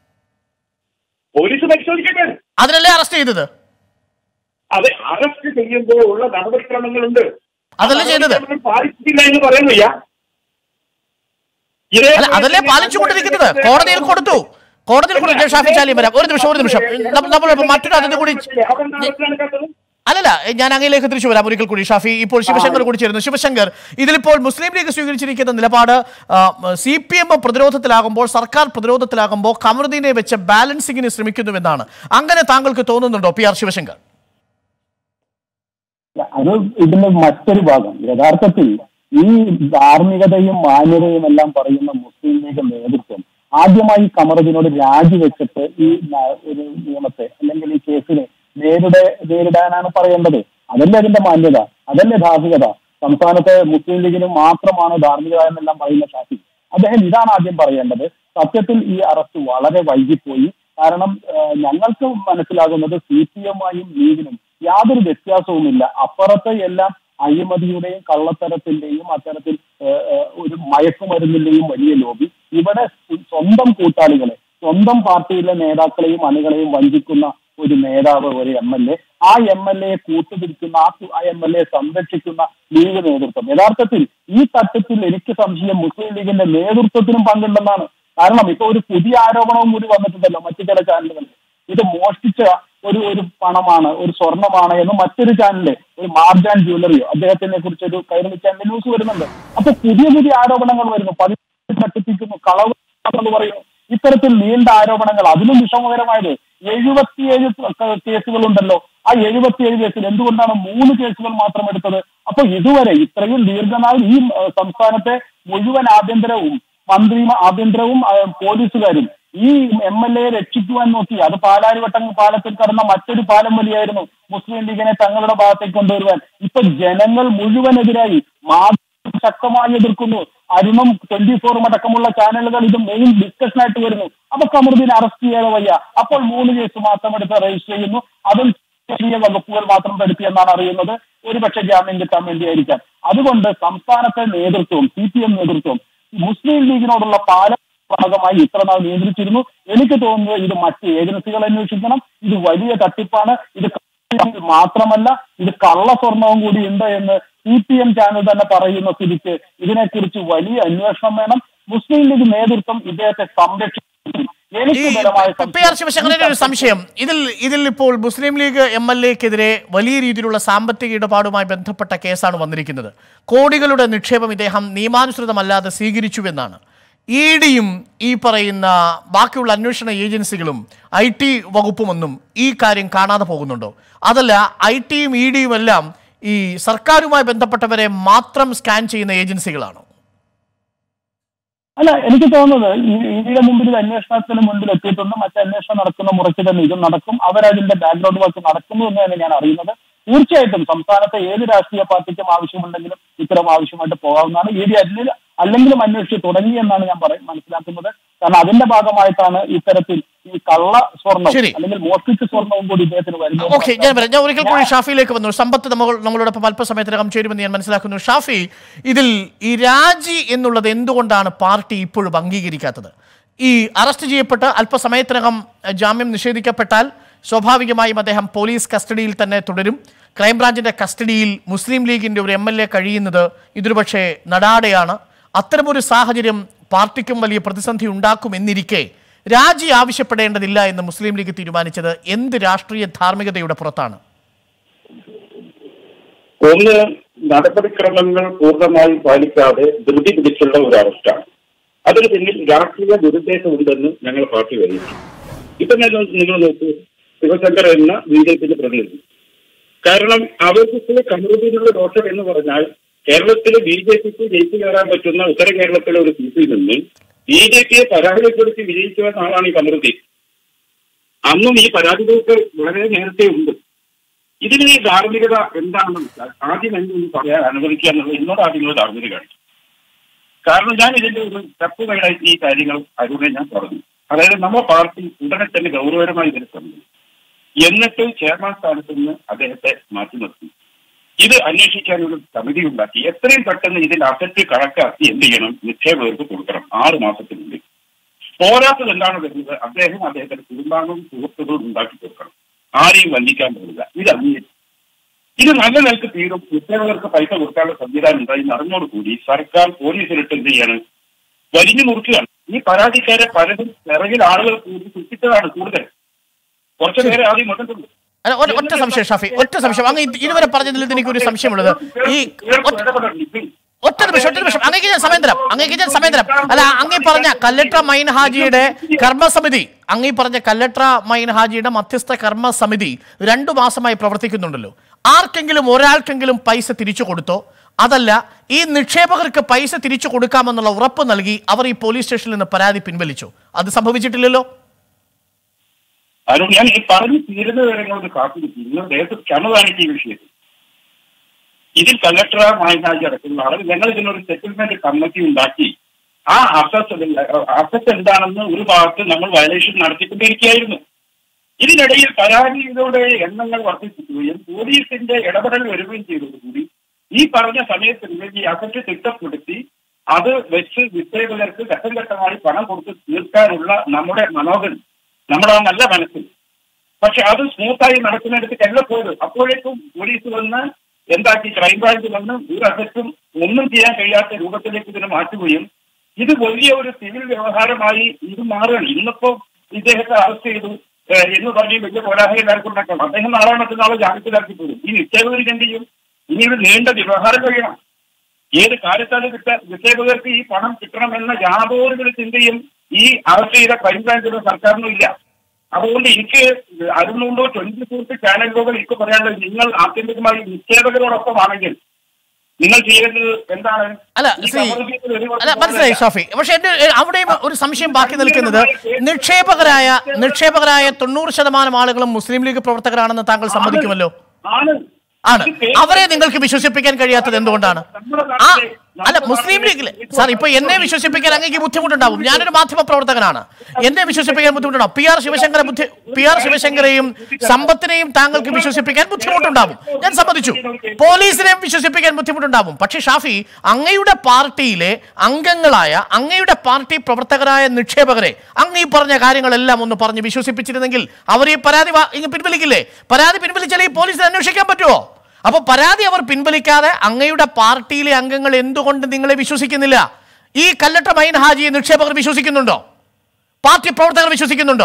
C: പോലീസ് പരിശോധിക്കട്ടെ
B: അതിനല്ലേ അറസ്റ്റ് ചെയ്തത്
C: അത് അറസ്റ്റ് ചെയ്യുമ്പോൾ ഉള്ള നടപടിക്രമങ്ങളുണ്ട്
B: അതല്ലേ ചെയ്തത്?
C: ആ നടപടിക്രമങ്ങൾ പാലിച്ചിട്ടില്ല എന്ന് പറയാൻ വയ്യ ഇതേ
B: അല്ല അതല്ലേ പാലിച്ചുകൊണ്ടിരിക്കുന്നത് കോടതിയിൽ കൊടുത്തു കോടതിയിൽ കൊടുത്തു ഷാഫി ചാലിയും വരാം ഒരു നിമിഷം ഒരു നിമിഷം നമ്മ- നമ്മൾ മറ്റൊരു അതിഥി കൂടി
C: അതെന്താ അറസ്റ്റ് നടക്കാത്തത്?
B: അല്ലല്ല ഞാൻ അങ്ങയിലേക്ക് തിരിച്ചു വരാം ഒരിക്കൽ കൂടി ഷാഫി ഇപ്പോൾ ശിവശങ്കർ കൂടി ചേരുന്നു ശിവശങ്കർ ഇതിലിപ്പോൾ മുസ്ലിം ലീഗ് സ്വീകരിച്ചിരിക്കുന്ന നിലപാട് സി പി എം പ്രതിരോധത്തിലാകുമ്പോൾ സർക്കാർ പ്രതിരോധത്തിലാകുമ്പോൾ കമറുദ്ദീനെ വെച്ച് ബാലൻസിങ്ങിന് ശ്രമിക്കുന്നുവെന്നാണ് അങ്ങനെ താങ്കൾക്ക് തോന്നുന്നുണ്ടോ പി ആർ ശിവശങ്കർ
D: അത് ഇതിന്റെ മറ്റൊരു ഭാഗം യഥാർത്ഥത്തിൽ ഈ ധാർമ്മികതയും മാന്യതയും എല്ലാം പറയുന്ന മുസ്ലിം ലീഗ് നേതൃത്വം ആദ്യമായി കമറുദ്ദീനോട് രാജിവെച്ചിട്ട് ഈ ന- ഒരു നിയമത്തെ അല്ലെങ്കിൽ ഈ കേസിനെ നേരിടെ നേരിടാനാണ് പറയേണ്ടത് അതല്ലേ അതിന്റെ മാന്യത അതല്ലേ ധാർമ്മികത സംസ്ഥാനത്തെ മുസ്ലിം ലീഗിന് മാത്രമാണ് ധാർമ്മികത എന്നെല്ലാം പറയുന്ന ഷാഫി അദ്ദേഹം ഇതാണ് ആദ്യം പറയേണ്ടത് സത്യത്തിൽ ഈ അറസ്റ്റ് വളരെ വൈകിപ്പോയി കാരണം ഏഹ്, ഞങ്ങൾക്ക് മനസ്സിലാകുന്നത് സി പി എമ്മായും ലീഗിനും യാതൊരു വ്യത്യാസവുമില്ല അപ്പുറത്തെ എല്ലാം അഴിമതിയുടെയും കള്ളത്തരത്തിന്റെയും അത്തരത്തിൽ ഏഹ്, ഏഹ്, ഒരു മയക്കുമരുന്നിന്റെയും വലിയ ലോബി ഇവിടെ സ്വന്തം കൂട്ടാളികളെ സ്വന്തം പാർട്ടിയിലെ നേതാക്കളെയും അണികളെയും വഞ്ചിക്കുന്ന ഒരു നേതാവ് ഒരു എം എൽ എ ആ എം എൽ എയെ കൂട്ടുപിടിക്കുന്ന ആ കു- ആ എം എൽ എ സംരക്ഷിക്കുന്ന ലീഗ് നേതൃത്വം യഥാർത്ഥത്തിൽ ഈ തട്ടത്തിൽ എനിക്ക് സംശയം മുസ്ലിം ലീഗിന്റെ നേതൃത്വത്തിനും പങ്കുണ്ടെന്നാണ് കാരണം ഇപ്പൊ ഒരു പുതിയ ആരോപണവും കൂടി വന്നിട്ടുണ്ടല്ലോ മറ്റു ചില ചാനലുകളിൽ ഇത് മോഷ്ടിച്ച ഒരു ഒരു പണമാണ് ഒരു സ്വർണമാണ് എന്ന് മറ്റൊരു ചാനലില് ഒരു മാർജാൻ ജ്വല്ലറിയോ അദ്ദേഹത്തിനെ കുറിച്ച് ഒരു കൈരളി ചാനൽ ന്യൂസ് വരുന്നുണ്ട് അപ്പൊ പുതിയ പുതിയ ആരോപണങ്ങൾ വരുന്നു പതി തട്ടിപ്പിക്കുന്നു കളവ് എന്ന് പറയുന്നു ഇത്തരത്തിൽ നീണ്ട ആരോപണങ്ങൾ അതിലും വിഷമകരമായത് എഴുപത്തിയേഴ് ക- കേസുകളുണ്ടല്ലോ ആ എഴുപത്തിയേഴ് കേസിൽ എന്തുകൊണ്ടാണ് മൂന്ന് കേസുകൾ മാത്രം എടുത്തത് അപ്പൊ ഇതുവരെ ഇത്രയും ദീർഘനാൾ ഈ ഏഹ്, സംസ്ഥാനത്തെ മുഴുവൻ ആഭ്യന്തരവും മന്ത്രി ആഭ്യന്തരവും ഏഹ്, പോലീസുകാരും ഈ എം എൽ എയെ രക്ഷിക്കുവാൻ നോക്കി അത് പാലാരിവട്ടം പാലത്തിൽ കടന്ന മറ്റൊരു പാലം വലിയായിരുന്നു മുസ്ലിം ലീഗിനെ തങ്ങളുടെ ഭാഗത്തേക്ക് കൊണ്ടുവരുവാൻ ഇപ്പൊ ജനങ്ങൾ മുഴുവനെതിരായി മാധ്യമം ശക്തമായി എതിർക്കുന്നു അരുണം ട്വന്റി ഫോറും അടക്കമുള്ള ചാനലുകൾ ഇത് മെയിൻ ഡിസ്കഷൻ ആയിട്ട് വരുന്നു അപ്പൊ കമറുദ്ദീൻ അറസ്റ്റ് ചെയ്യാതെ വയ്യ അപ്പോൾ മൂന്ന് കേസ് മാത്രം എടുത്ത് രജിസ്റ്റർ ചെയ്യുന്നു അതും ചെറിയ വകുപ്പുകൾ മാത്രം പെടുത്തി എന്നാണ് അറിയുന്നത് ഒരുപക്ഷെ ജാമ്യം കിട്ടാൻ വേണ്ടിയായിരിക്കാം അതുകൊണ്ട് സംസ്ഥാനത്തെ നേതൃത്വവും സി പി എം നേതൃത്വവും മുസ്ലിം ലീഗിനോടുള്ള പാല ഭാഗമായി ഇത്ര നാൾ നിയന്ത്രിച്ചിരുന്നു എനിക്ക് തോന്നുന്നത് ഇത് മറ്റ് ഏജൻസികൾ അന്വേഷിക്കണം ഇത് വലിയ തട്ടിപ്പാണ് ഇത് കള്ളത്തിൽ മാത്രമല്ല ഇത് കള്ള സ്വർണവും കൂടി ഉണ്ട് എന്ന് സി പി എം ചാനൽ തന്നെ പറയുന്ന സ്ഥിതിക്ക് ഇതിനെക്കുറിച്ച് വലിയ അന്വേഷണം വേണം മുസ്ലിം ലീഗ് നേതൃത്വം ഇദ്ദേഹത്തെ സംരക്ഷിക്കും
B: ഈ
D: എനിക്ക് ബലമായ
B: പി ആർ ശിവശങ്കരന്റെ ഒരു സംശയം ഇതിൽ ഇതിൽ ഇപ്പോൾ മുസ്ലിം ലീഗ് എം എൽ എക്കെതിരെ വലിയ രീതിയിലുള്ള സാമ്പത്തിക ഇടപാടുമായി ബന്ധപ്പെട്ട കേസാണ് വന്നിരിക്കുന്നത് കോടികളുടെ നിക്ഷേപം ഇദ്ദേഹം നിയമാനുസൃതമല്ലാതെ സ്വീകരിച്ചുവെന്നാണ് ഇ ഡിയും ഈ പറയുന്ന ബാക്കിയുള്ള അന്വേഷണ ഏജൻസികളും ഐ ടി വകുപ്പുമൊന്നും ഈ കാര്യം കാണാതെ പോകുന്നുണ്ടോ അതല്ല ഐ ടിയും ഇ ഡിയും എല്ലാം ഈ സർക്കാരുമായി ബന്ധപ്പെട്ടവരെ മാത്രം സ്കാൻ ചെയ്യുന്ന ഏജൻസികളാണോ
D: അല്ല എനിക്ക് തോന്നുന്നത് ഈ ഇതിന്റെ മുമ്പിൽ ഇത് അന്വേഷണത്തിന് മുൻപിൽ എത്തിയിട്ടുണ്ട് മറ്റേ അന്വേഷണം നടക്കുന്ന മുറയ്ക്ക് തന്നെ ഇതും നടക്കും അവരതിന്റെ ബാക്ക്ഗ്രൗണ്ട് വർക്ക് നടക്കുന്നു എന്ന് തന്നെ ഞാൻ അറിയുന്നത് തീർച്ചയായിട്ടും സംസ്ഥാനത്തെ ഏത് രാഷ്ട്രീയ പാർട്ടിക്കും ആവശ്യമുണ്ടെങ്കിലും ഇത്തരം ആവശ്യമായിട്ട് പോകാവുന്നതാണ് ഇ ഡി അല്ലെങ്കിൽ അല്ലെങ്കിലും അന്വേഷിച്ച് തുടങ്ങി എന്നാണ് ഞാൻ പറയും മനസ്സിലാക്കുന്നത് കാരണം അതിന്റെ ഭാഗമായിട്ടാണ് ഇത്തരത്തിൽ ഈ കള്ള സ്വർണം
B: ശരി.
D: അല്ലെങ്കിൽ മോഷ്ടിച്ച സ്വർണവും കൂടി ഇദ്ദേഹത്തിന് വരുന്നത്
B: ഓക്കെ ഞാൻ പറയാം ഞാൻ ഒരിക്കൽ കൂടി ഷാഫിയിലേക്ക് വന്നു സമ്പത്ത് നമ്മൾ നമ്മളോടൊപ്പം അല്പസമയത്തിനകം ചേരുമെന്ന് ഞാൻ മനസ്സിലാക്കുന്നു ഷാഫി ഇതിൽ ഈ രാജി എന്നുള്ളത് എന്തുകൊണ്ടാണ് പാർട്ടി ഇപ്പോഴും അംഗീകരിക്കാത്തത് ഈ അറസ്റ്റ് ചെയ്യപ്പെട്ട് അല്പസമയത്തിനകം അഹ്, ജാമ്യം നിഷേധിക്കപ്പെട്ടാൽ സ്വാഭാവികമായും അദ്ദേഹം പോലീസ് കസ്റ്റഡിയിൽ തന്നെ തുടരും ക്രൈംബ്രാഞ്ചിന്റെ കസ്റ്റഡിയിൽ മുസ്ലിം ലീഗിന്റെ ഒരു എം എൽ എ കഴിയുന്നത് ഇതൊരു പക്ഷേ നടാടെയാണ് അത്തരമൊരു സാഹചര്യം പാർട്ടിക്കും വലിയ പ്രതിസന്ധി ഉണ്ടാക്കുമെന്നിരിക്കെ രാജി ആവശ്യപ്പെടേണ്ടതില്ല എന്ന് മുസ്ലിം ലീഗ് തീരുമാനിച്ചത് എന്ത് രാഷ്ട്രീയ ധാർമ്മികതയുടെ പുറത്താണ്
C: ഒന്ന് നടപടിക്രമങ്ങൾ പൂർണ്ണമായി പാലിക്കാതെ ധൃതി പിടിച്ചുള്ള ഒരു അറസ്റ്റാണ് അതിന് പിന്നിൽ രാഷ്ട്രീയ ദുരുദ്ദേശമുണ്ടെന്ന് ഞങ്ങൾ പാർട്ടി വഹിച്ചു ഇപ്പൊ ഞാൻ നിങ്ങൾ നോക്കൂ ശിവശങ്കർ എന്ന ബി ജെ പിയുടെ പ്രതിനിധി കാരണം അവർക്ക് കമറുദ്ദീനുള്ള ദോഷം എന്ന് പറഞ്ഞാൽ കേരളത്തിലെ ബി ജെ പിക്ക് ജയിച്ചു കയറാൻ പറ്റുന്ന ഉത്തര കേരളത്തിലെ ഒരു സീറ്റിൽ നിന്ന് ബി ജെ പിയെ പരാജയപ്പെടുത്തി വിജയിച്ചു വന്ന ആളാണ് ഈ കമറുദ്ദീൻ അന്നും ഈ പരാതികൾക്ക് വളരെ നേരത്തെ ഉണ്ട് ഇതിന് ഈ ധാർമ്മികത എന്താണെന്ന് വെച്ചാൽ ആദ്യം എന്തൊന്ന് പറയാൻ അനുവദിക്കുക എന്നുള്ളത് എന്നോട് ആദ്യം ഒരു ധാർമ്മികതയാണ് കാരണം ഞാൻ ഇതിന്റെ ഒരു സ്റ്റെപ്പ് ഗൈഡായിട്ട് ഈ കാര്യങ്ങൾ അരുണെ ഞാൻ പറഞ്ഞു അതായത് നമ്മുടെ പാർട്ടി ഉടനെ തന്നെ ഗൗരവകരമായി ഇതിനെ ശ്രമിക്കും എന്നിട്ട് ചെയർമാൻ സ്ഥാനത്ത് നിന്ന് അദ്ദേഹത്തെ മാറ്റി നിർത്തി ഇത് അന്വേഷിക്കാൻ ഒരു സമിതി ഉണ്ടാക്കി എത്രയും പെട്ടെന്ന് ഇതിന്റെ അസറ്റ് കണക്കാക്കി എന്ത് ചെയ്യണം നിക്ഷേപകർക്ക് കൊടുക്കണം ആറ് മാസത്തിനുള്ളിൽ പോരാത്തത് എന്താണ് വരുന്നത് അദ്ദേഹം അദ്ദേഹത്തിന്റെ കുടുംബാംഗവും സുഹൃത്തുക്കളും ഉണ്ടാക്കി കൊടുക്കണം ആരെയും വഞ്ചിക്കാൻ പാടില്ല ഇത് അംഗീകരിച്ചു ഇത് നല്ല നിലക്ക് തീരും നിക്ഷേപകർക്ക് പൈസ കൊടുക്കാനുള്ള സംവിധാനം ഉണ്ടായി അറിഞ്ഞോടുകൂടി സർക്കാർ പോലീസിലിട്ട് എന്ത് ചെയ്യാണ് വലിഞ്ഞു മുറുക്കുകയാണ് ഈ പരാതിക്കാരെ പലരും പിറകിൽ ആളുകൾ കൂടി സൃഷ്ടിച്ചതാണ് കൂടുതൽ കുറച്ചു പേരെ ആദ്യം വന്നിട്ടുണ്ട്
B: അല്ല, ഒ- ഒറ്റ സംശയം ഷാഫി ഒറ്റ സംശയം അങ്ങ് ഇത് ഇതുവരെ പറഞ്ഞതിൽ നിന്ന് എനിക്കൊരു സംശയമുള്ളത് ഈ ഒറ്റ- ഒറ്റ നിമിഷം ഒറ്റ നിമിഷം അങ്ങേക്ക് ഞാൻ സമയം തരാം അങ്ങേക്ക് ഞാൻ സമയം തരാം അല്ല അങ്ങേ പറഞ്ഞ കല്ലട്ര മൈൻ ഹാജിയുടെ കർമ്മസമിതി അങ്ങീ പറഞ്ഞ കല്ലട്ര മൈൻ ഹാജിയുടെ മധ്യസ്ഥ കർമ്മസമിതി രണ്ടു മാസമായി പ്രവർത്തിക്കുന്നുണ്ടല്ലോ ആർക്കെങ്കിലും ഒരാൾക്കെങ്കിലും പൈസ തിരിച്ചു കൊടുത്തോ അതല്ല ഈ നിക്ഷേപകർക്ക് പൈസ തിരിച്ചു കൊടുക്കാമെന്നുള്ള ഉറപ്പ് നൽകി അവർ ഈ പോലീസ് സ്റ്റേഷനിൽ നിന്ന് പരാതി പിൻവലിച്ചു അത് സംഭവിച്ചിട്ടില്ലല്ലോ
C: അരുൺ ഞാൻ ഈ പറഞ്ഞു തീരുന്ന വിവരങ്ങളൊന്ന് കാത്തിരിക്കും നിങ്ങൾ ദേശത്ത് ക്ഷമ കാണിക്കുക ഈ വിഷയത്തിൽ ഇതിൽ കലക്ടർ മായനാജി അടക്കമുള്ള ആളുകൾ ഞങ്ങൾ ഇതിനൊരു സെറ്റിൽമെന്റ് കമ്മിറ്റി ഉണ്ടാക്കി ആ അസസ് അസസ് എന്താണെന്ന് ഒരു ഭാഗത്ത് നമ്മൾ വയലേഷൻ നടത്തിക്കൊണ്ടിരിക്കുകയായിരുന്നു ഇതിനിടയിൽ പരാതികളുടെ എണ്ണങ്ങൾ വർദ്ധിപ്പിക്കുകയും പോലീസിന്റെ ഇടപെടൽ വരികയും ചെയ്തതോടുകൂടി ഈ പറഞ്ഞ സമയത്തിനുള്ളിൽ ഈ അസറ്റ് തിട്ടപ്പെടുത്തി അത് വെച്ച് വിഷയകർക്ക് ഘട്ടം ഘട്ടമായി പണം കൊടുത്ത് തീർക്കാനുള്ള നമ്മുടെ മനോഗൻ നമ്മുടെ ആ നല്ല മനസ്സിൽ പക്ഷെ അത് സ്മൂത്തായി നടക്കുന്നിടത്തേക്കല്ല പോയത് അപ്പോഴേക്കും പോലീസ് വന്ന് എന്താക്കി ക്രൈംബ്രാഞ്ച് വന്ന് ഒരു അസറ്റും ഒന്നും ചെയ്യാൻ കഴിയാത്ത രൂപത്തിലേക്ക് ഇതിനെ മാറ്റുകയും ഇത് വലിയ ഒരു സിവിൽ വ്യവഹാരമായി ഇത് മാറുകയാണ് ഇന്നിപ്പോ ഇദ്ദേഹത്തെ അറസ്റ്റ് ചെയ്തു ഏഹ്, എന്ന് പറഞ്ഞ് വലിയ കോലാഹലം എല്ലാവർക്കും ഉണ്ടാക്കണം അദ്ദേഹം നാളെ മറ്റന്നാളെ ജാമ്യത്തിലാക്കി പോകും ഈ നിക്ഷേപകർ എന്ത് ചെയ്യും ഇനി ഒരു നീണ്ട വ്യവഹാരം കഴിയണം ഏത് കാര്യത്താണ് കിട്ട നിക്ഷേപകർക്ക് ഈ പണം കിട്ടണമെന്ന യാതൊരു ചിന്തയും ഈ അറസ്റ്റ് ചെയ്ത ക്രൈംബ്രാഞ്ചിലോ സർക്കാരിനും ഇല്ല അതുകൊണ്ട് എനിക്ക് അരുണുണ്ടോ ട്വന്റി ഫോർത്ത് ചാനലുകൾ എനിക്ക് പറയാനുള്ളത് നിങ്ങൾ ആത്യന്തികമായി നിക്ഷേപകരോടൊപ്പം ആണെങ്കിൽ നിങ്ങൾ ചെയ്യേണ്ടത് എന്താണ്
B: അല്ല
C: ഈ
B: ശ്രീ
C: കമ്മ്യൂണിറ്റിയിൽ ഒരു
B: അല്ല മനസ്സിലായി ഷാഫി പക്ഷെ എന്റെ ഏ, അവിടെയും ഒരു സംശയം ബാക്കി നിൽക്കുന്നത് നിക്ഷേപകരായ നിക്ഷേപകരായ തൊണ്ണൂറ് ശതമാനം ആളുകളും മുസ്ലിം ലീഗ് പ്രവർത്തകരാണെന്ന് താങ്കൾ സമ്മതിക്കുമല്ലോ
C: ആണ്
B: ആണ് അവരെ നിങ്ങൾക്ക് വിശ്വസിപ്പിക്കാൻ കഴിയാത്തത് എന്തുകൊണ്ടാണ് ആ അല്ല മുസ്ലിം ലീഗിൽ സാർ ഇപ്പൊ എന്നെ വിശ്വസിപ്പിക്കാൻ അങ്ങേക്ക് ബുദ്ധിമുട്ടുണ്ടാവും ഞാനൊരു മാധ്യമ പ്രവർത്തകനാണ് എന്നെ വിശ്വസിപ്പിക്കാൻ ബുദ്ധിമുട്ടുണ്ടാവും പി ആർ ശിവശങ്കറെ ബുദ്ധി പി ആർ ശിവശങ്കരെയും സമ്പത്തിനെയും താങ്കൾക്ക് വിശ്വസിപ്പിക്കാൻ ബുദ്ധിമുട്ടുണ്ടാവും ഞാൻ സമ്മതിച്ചു പോലീസിനെയും വിശ്വസിപ്പിക്കാൻ ബുദ്ധിമുട്ടുണ്ടാവും പക്ഷേ ഷാഫി അങ്ങയുടെ പാർട്ടിയിലെ അംഗങ്ങളായ അങ്ങയുടെ പാർട്ടി പ്രവർത്തകരായ നിക്ഷേപകരെ അങ്ങ് ഈ പറഞ്ഞ കാര്യങ്ങളെല്ലാം ഒന്ന് പറഞ്ഞ് വിശ്വസിപ്പിച്ചിരുന്നെങ്കിൽ അവർ ഈ പരാതി വാ- ഇങ്ങ് പിൻവലിക്കില്ലേ പരാതി പിൻവലിച്ചാൽ ഈ പോലീസിനെ അന്വേഷിക്കാൻ പറ്റുമോ അപ്പൊ പരാതി അവർ പിൻവലിക്കാതെ അങ്ങയുടെ പാർട്ടിയിലെ അംഗങ്ങൾ എന്തുകൊണ്ട് നിങ്ങളെ വിശ്വസിക്കുന്നില്ല ഈ കല്ലട്ട മൈൻ ഹാജിയെ നിക്ഷേപകർ വിശ്വസിക്കുന്നുണ്ടോ പാർട്ടി പ്രവർത്തകർ വിശ്വസിക്കുന്നുണ്ടോ